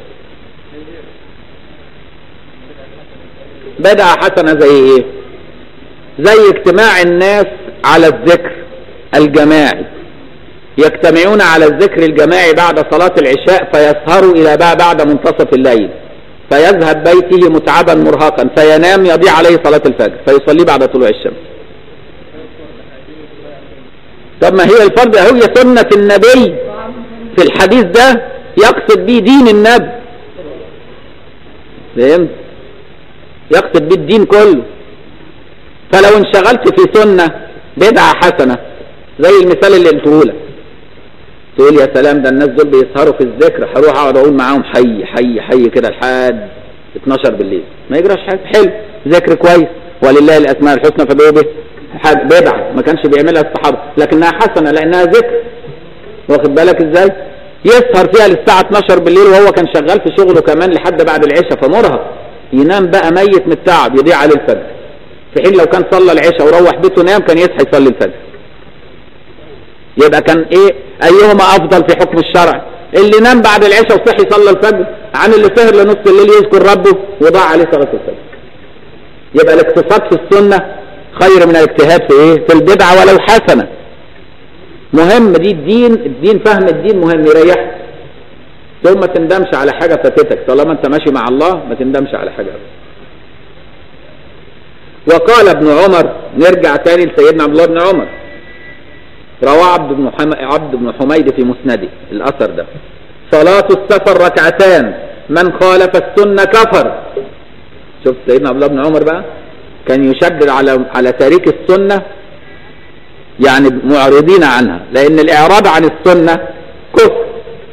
بدعة حسنة زي ايه زي اجتماع الناس على الذكر الجماعي يجتمعون على الذكر الجماعي بعد صلاة العشاء فيسهروا إلى بعد منتصف الليل فيذهب بيته متعبا مرهقا فينام يضيع عليه صلاة الفجر فيصلي بعد طلوع الشمس طب ما هي الفرض هي سنة النبي في الحديث ده يقصد به دين النبي فهمت يقصد به الدين كله فلو انشغلت في سنة بدعة حسنة زي المثال اللي قلته لك تقول يا سلام ده الناس دول بيسهروا في الذكر هروح اقعد اقول معاهم حي حي حي كده لحد 12 بالليل ما يجراش حاجه حلو ذكر كويس ولله الاسماء الحسنى فدعوا به بدعه ما كانش بيعملها الصحابه لكنها حسنه لانها ذكر واخد بالك ازاي يسهر فيها للساعه 12 بالليل وهو كان شغال في شغله كمان لحد بعد العشاء فمرهق ينام بقى ميت من التعب يضيع عليه الفجر في حين لو كان صلى العشاء وروح بيته نام كان يصحى يصلي الفجر يبقى كان ايه ايهما افضل في حكم الشرع اللي نام بعد العشاء وصحي صلى الفجر عن اللي سهر لنص الليل يذكر ربه وضاع عليه صلاه الفجر يبقى الاقتصاد في السنه خير من الاجتهاد في ايه في البدعه ولو حسنه مهم دي الدين الدين فهم الدين مهم يريحك ثم ما تندمش على حاجه فاتتك طالما انت ماشي مع الله ما تندمش على حاجه وقال ابن عمر نرجع تاني لسيدنا عبد الله بن عمر رواه عبد بن عبد بن حميد في مسنده الاثر ده صلاة السفر ركعتان من خالف السنة كفر شوف سيدنا عبد الله بن عمر بقى كان يشدد على على تاريخ السنة يعني معرضين عنها لأن الإعراض عن السنة كفر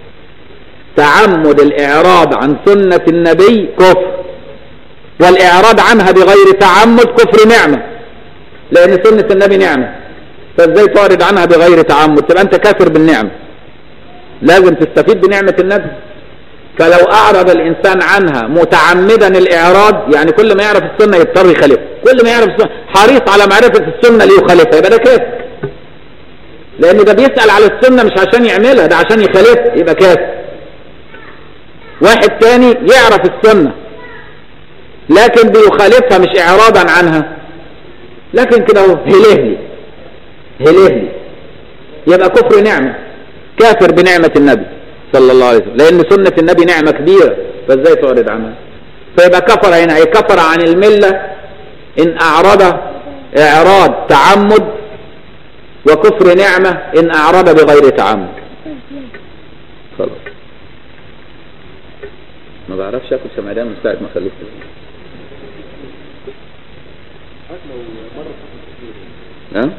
تعمد الإعراض عن سنة النبي كفر والإعراض عنها بغير تعمد كفر نعمة لأن سنة النبي نعمة فازاي تعرض عنها بغير تعمد تبقى أنت كافر بالنعمة لازم تستفيد بنعمة النبي فلو أعرض الإنسان عنها متعمدا الإعراض يعني كل ما يعرف السنة يضطر يخالفها كل ما يعرف السنة حريص على معرفة السنة ليخالفها يبقى ده كافر لأن ده بيسأل على السنة مش عشان يعملها ده عشان يخالفها يبقى كافر واحد تاني يعرف السنة لكن بيخالفها مش إعراضا عنها لكن كده هو هلهلي هلهلي يبقى كفر نعمة كافر بنعمة النبي صلى الله عليه وسلم لأن سنة النبي نعمة كبيرة فازاي تعرض عنها فيبقى كفر هنا هي كفر عن الملة إن أعرض إعراض تعمد وكفر نعمة إن أعرض بغير تعمد خلاص ما بعرفش اكل شمعدان من ساعة ما خلفت ها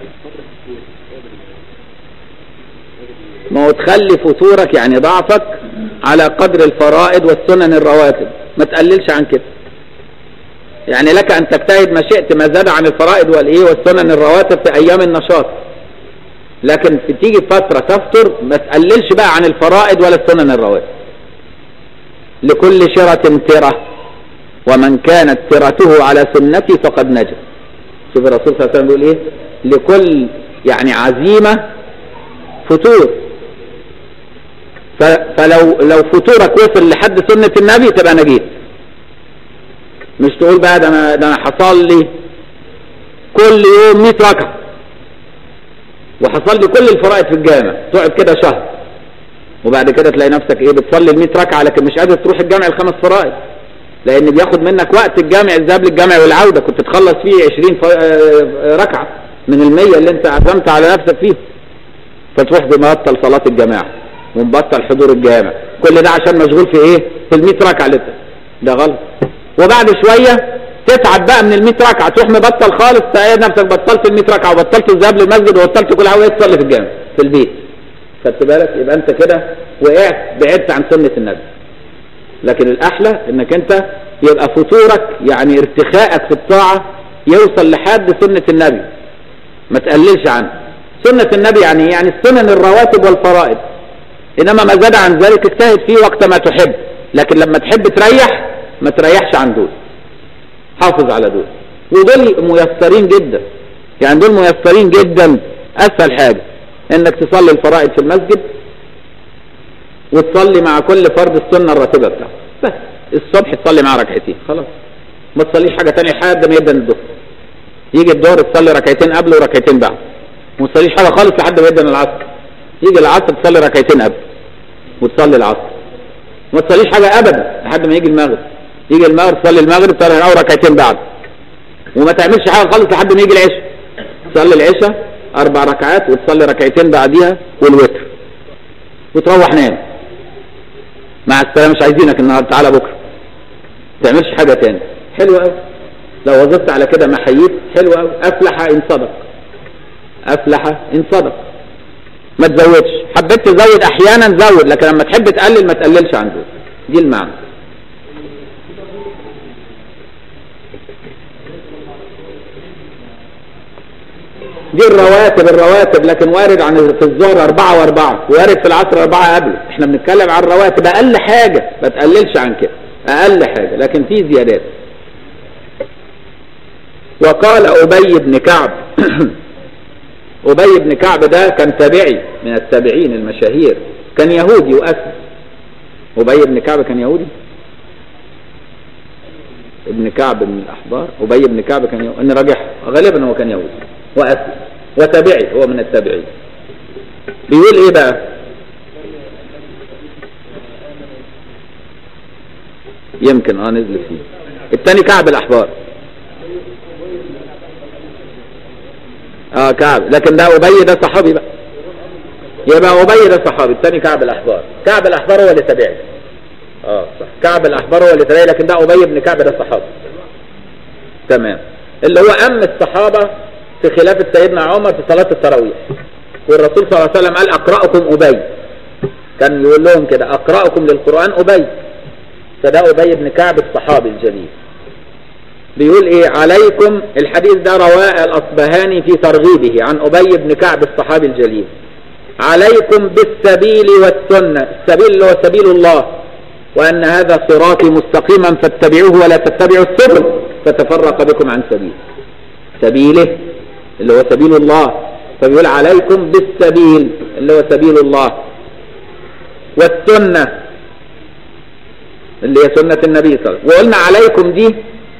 ما هو تخلي فتورك يعني ضعفك على قدر الفرائض والسنن الرواتب ما تقللش عن كده يعني لك ان تجتهد ما شئت ما زاد عن الفرائض والايه والسنن الرواتب في ايام النشاط لكن في تيجي فترة تفطر ما تقللش بقى عن الفرائض ولا السنن الرواتب لكل شرة ترة ومن كانت ترته على سنتي فقد نجا شوف الرسول صلى الله عليه وسلم بيقول ايه لكل يعني عزيمة فتور فلو لو فتورك وصل لحد سنة النبي تبقى نجيت مش تقول بقى ده انا ده انا حصل لي كل يوم 100 ركعه وحصل لي كل الفرائض في الجامع تقعد كده شهر وبعد كده تلاقي نفسك ايه بتصلي ال 100 ركعه لكن مش قادر تروح الجامع الخمس فرائض لان بياخد منك وقت الجامع الذهاب للجامع والعوده كنت تخلص فيه 20 ركعه من ال100 اللي انت عزمت على نفسك فيه فتروح بمبطل صلاه الجماعه ومبطل حضور الجامع كل ده عشان مشغول في ايه في ال100 ركعه لسه ده غلط وبعد شويه تتعب بقى من ال100 ركعه تروح مبطل خالص تلاقي نفسك بطلت ال100 ركعه وبطلت الذهاب للمسجد وبطلت كل حاجه تصلي في الجامع في البيت خدت بالك يبقى انت كده وقعت بعدت عن سنه النبي لكن الاحلى انك انت يبقى فتورك يعني ارتخائك في الطاعه يوصل لحد سنه النبي ما تقللش عنه سنه النبي يعني يعني السنن الرواتب والفرائض انما ما زاد عن ذلك اجتهد فيه وقت ما تحب لكن لما تحب تريح ما تريحش عن دول حافظ على دول ودول ميسرين جدا يعني دول ميسرين جدا اسهل حاجة انك تصلي الفرائض في المسجد وتصلي مع كل فرد السنة الراتبة بتاعته بس الصبح تصلي معاه ركعتين خلاص ما تصليش حاجة تانية لحد ما يبدأ الظهر يجي الظهر تصلي ركعتين قبل وركعتين بعد وما تصليش حاجة خالص لحد ما يبدأ العصر يجي العصر تصلي ركعتين قبل وتصلي العصر ما تصليش حاجة ابدا لحد ما يجي المغرب يجي المغرب تصلي المغرب تصلي اول ركعتين بعد وما تعملش حاجة خالص لحد ما يجي العشاء تصلي العشاء اربع ركعات وتصلي ركعتين بعديها والوتر وتروح نام مع السلامة مش عايزينك النهارده تعالى بكره ما تعملش حاجة تاني حلو قوي لو وظبت على كده ما حييت حلو قوي افلح ان صدق افلح ان صدق ما تزودش حبيت تزود احيانا زود لكن لما تحب تقلل ما تقللش عن دول دي المعنى دي الرواتب الرواتب لكن وارد عن في الظهر أربعة وأربعة وارد في العصر أربعة قبله احنا بنتكلم عن الرواتب أقل حاجة ما تقللش عن كده أقل حاجة لكن في زيادات وقال أبي بن كعب أبي بن كعب ده كان تابعي من التابعين المشاهير كان يهودي وأسلم أبي بن كعب كان يهودي ابن كعب من الأحبار أبي بن كعب كان يهودي أن راجح غالبا هو كان يهودي وأسلم وتابعي هو من التابعين بيقول إيه بقى يمكن اه نزل فيه الثاني كعب الأحبار اه كعب لكن ده أبي ده صحابي بقى يبقى أبي ده صحابي الثاني كعب الأحبار كعب الأحبار هو اللي تابعي اه صح كعب الأحبار هو اللي تابعي لكن ده أبي بن كعب ده صحابي تمام اللي هو أم الصحابة في خلافة سيدنا عمر في صلاة التراويح والرسول صلى الله عليه وسلم قال أقرأكم أبي كان يقول لهم كده أقرأكم للقرآن أبي فده أبي بن كعب الصحابي الجليل بيقول ايه عليكم الحديث ده رواه الاصبهاني في ترغيبه عن ابي بن كعب الصحابي الجليل عليكم بالسبيل والسنة السبيل اللي هو سبيل الله وان هذا صراطي مستقيما فاتبعوه ولا تتبعوا السبل فتفرق بكم عن سبيل سبيله اللي هو سبيل الله فبيقول عليكم بالسبيل اللي هو سبيل الله والسنة اللي هي سنة النبي صلى الله عليه وسلم وقلنا عليكم دي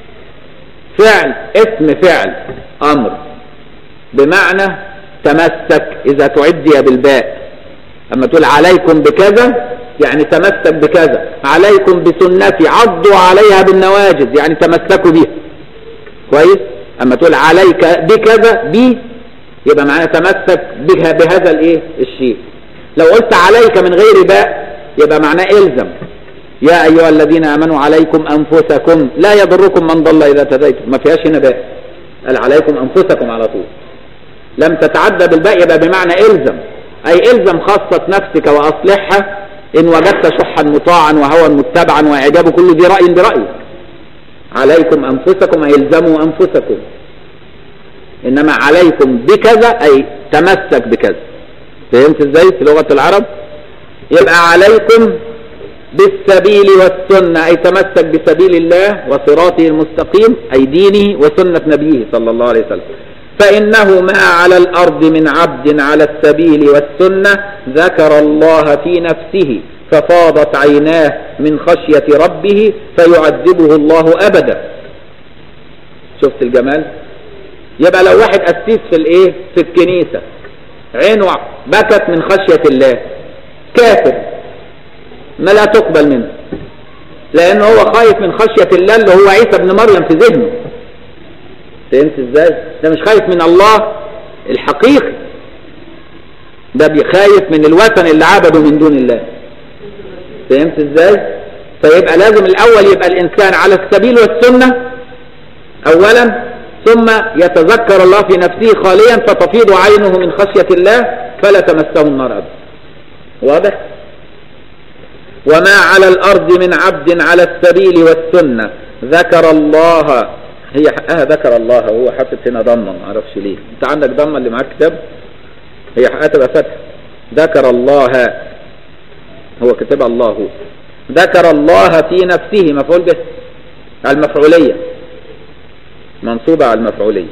فعل اسم فعل امر بمعنى تمسك اذا تعدي بالباء اما تقول عليكم بكذا يعني تمسك بكذا عليكم بسنتي عضوا عليها بالنواجذ يعني تمسكوا بها كويس اما تقول عليك بكذا بي يبقى معناه تمسك بها بهذا الايه الشيء لو قلت عليك من غير باء يبقى معناه الزم يا أيها الذين آمنوا عليكم أنفسكم لا يضركم من ضل إذا تديتم ما فيهاش هنا باء قال عليكم أنفسكم على طول لم تتعدى بالباء يبقى بمعنى إلزم أي إلزم خاصة نفسك وأصلحها إن وجدت شحا مطاعا وهوى متبعا وإعجاب كل ذي رأي برأيك عليكم أنفسكم أي إلزموا أنفسكم إنما عليكم بكذا أي تمسك بكذا فهمت إزاي في لغة العرب يبقى عليكم بالسبيل والسنة أي تمسك بسبيل الله وصراطه المستقيم أي دينه وسنة نبيه صلى الله عليه وسلم فإنه ما على الأرض من عبد على السبيل والسنة ذكر الله في نفسه ففاضت عيناه من خشية ربه فيعذبه الله أبدا شفت الجمال يبقى لو واحد أسيس في الإيه في الكنيسة عينه بكت من خشية الله كافر ما لا تقبل منه لأنه هو خايف من خشية الله اللي هو عيسى ابن مريم في ذهنه فهمت ازاي ده مش خايف من الله الحقيقي ده بيخايف من الوثن اللي عبده من دون الله فهمت ازاي فيبقى لازم الاول يبقى الانسان على السبيل والسنة اولا ثم يتذكر الله في نفسه خاليا فتفيض عينه من خشية الله فلا تمسه النار ابدا واضح وما على الارض من عبد على السبيل والسنة ذكر الله هي حقها ذكر الله هو حاطط هنا ضمه ما اعرفش ليه انت عندك ضمه اللي معاك كتاب هي حقها تبقى فتح ذكر الله هو كتب الله ذكر الله في نفسه مفعول به المفعولية منصوبة على المفعولية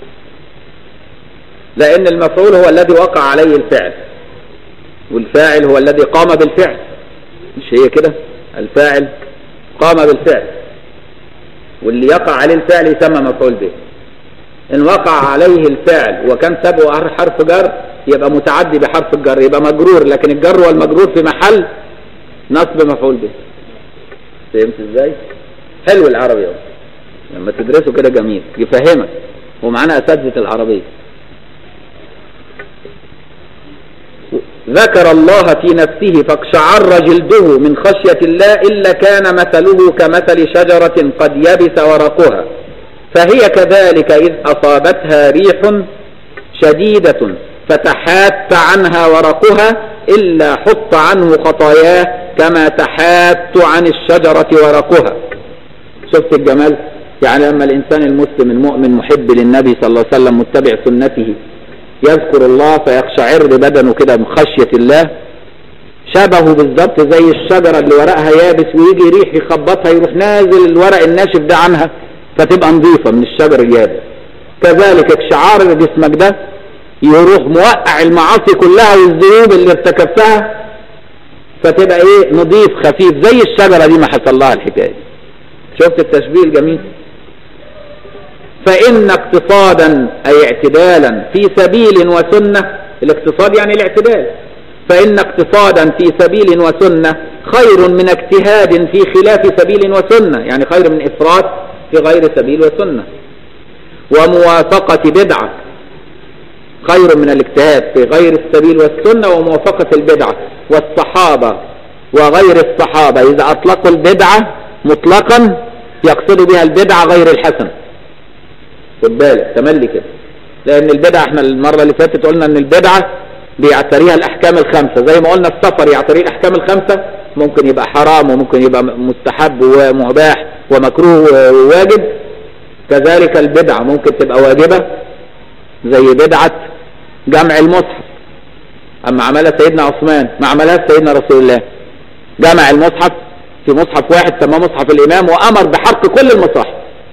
لأن المفعول هو الذي وقع عليه الفعل والفاعل هو الذي قام بالفعل مش هي كده الفاعل قام بالفعل واللي يقع عليه الفعل يسمى مفعول به إن وقع عليه الفعل وكان سبقه حرف جر يبقى متعدي بحرف الجر يبقى مجرور لكن الجر والمجرور في محل نصب مفعول به فهمت ازاي حلو العربي اهو لما تدرسه كده جميل يفهمك ومعانا اساتذه العربيه ذكر الله في نفسه فاقشعر جلده من خشية الله إلا كان مثله كمثل شجرة قد يبس ورقها فهي كذلك إذ أصابتها ريح شديدة فتحات عنها ورقها إلا حط عنه خطاياه كما تحات عن الشجرة ورقها شفت الجمال يعني لما الإنسان المسلم المؤمن محب للنبي صلى الله عليه وسلم متبع سنته يذكر الله فيقشعر بدنه كده من خشية الله شبهه بالظبط زي الشجرة اللي ورقها يابس ويجي ريح يخبطها يروح نازل الورق الناشف ده عنها فتبقى نظيفة من الشجر اليابس كذلك اقشعار جسمك ده يروح موقع المعاصي كلها والذنوب اللي ارتكبتها فتبقى ايه نظيف خفيف زي الشجرة دي ما حصل لها الحكاية شفت التشبيه الجميل فإن اقتصادا أي اعتدالا في سبيل وسنة الاقتصاد يعني الاعتدال فإن اقتصادا في سبيل وسنة خير من اجتهاد في خلاف سبيل وسنة يعني خير من إفراط في غير سبيل وسنة وموافقة بدعة خير من الاجتهاد في غير السبيل والسنة وموافقة البدعة والصحابة وغير الصحابة إذا أطلقوا البدعة مطلقا يقصدوا بها البدعة غير الحسن خد بالك تملي كده لأن البدعة احنا المرة اللي فاتت قلنا أن البدعة بيعتريها الأحكام الخمسة زي ما قلنا السفر يعتريه الأحكام الخمسة ممكن يبقى حرام وممكن يبقى مستحب ومباح ومكروه وواجب كذلك البدعة ممكن تبقى واجبة زي بدعة جمع المصحف أما عملها سيدنا عثمان ما عملها سيدنا رسول الله جمع المصحف في مصحف واحد سماه مصحف الإمام وأمر بحرق كل المصاحف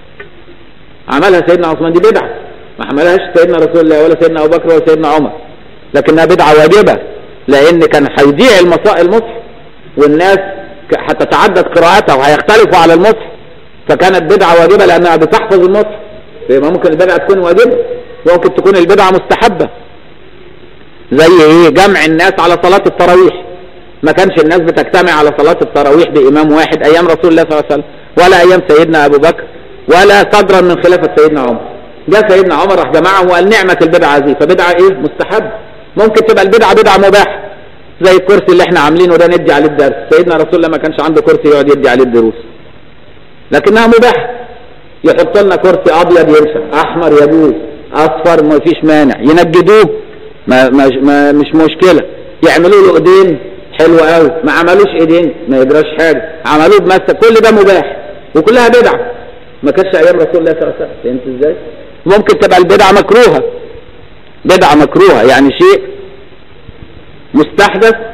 عملها سيدنا عثمان دي بدعة ما عملهاش سيدنا رسول الله ولا سيدنا أبو بكر ولا سيدنا عمر لكنها بدعة واجبة لأن كان هيضيع المصحف والناس هتتعدد قراءاتها وهيختلفوا على المصحف فكانت بدعة واجبة لأنها بتحفظ المصحف فيبقى ممكن البدعة تكون واجبة ممكن تكون البدعة مستحبة زي ايه جمع الناس على صلاة التراويح ما كانش الناس بتجتمع على صلاة التراويح بإمام واحد أيام رسول الله صلى الله عليه وسلم ولا أيام سيدنا أبو بكر ولا صدرا من خلافة سيدنا عمر جاء سيدنا عمر راح جمعهم وقال نعمة البدعة دي فبدعة ايه مستحب ممكن تبقى البدعة بدعة مباح زي الكرسي اللي احنا عاملينه ده ندي عليه الدرس سيدنا رسول الله ما كانش عنده كرسي يقعد يدي عليه الدروس لكنها مباح يحط لنا كرسي ابيض ينفع احمر يجوز اصفر ما فيش مانع ينجدوه ما, ما, ما مش مشكلة يعملوا له ايدين حلو قوي ما عملوش ايدين ما يجراش حاجة عملوه بمسك كل ده مباح وكلها بدعة ما كانش ايام رسول الله صلى الله عليه وسلم فهمت ازاي ممكن تبقى البدعة مكروهة بدعة مكروهة يعني شيء مستحدث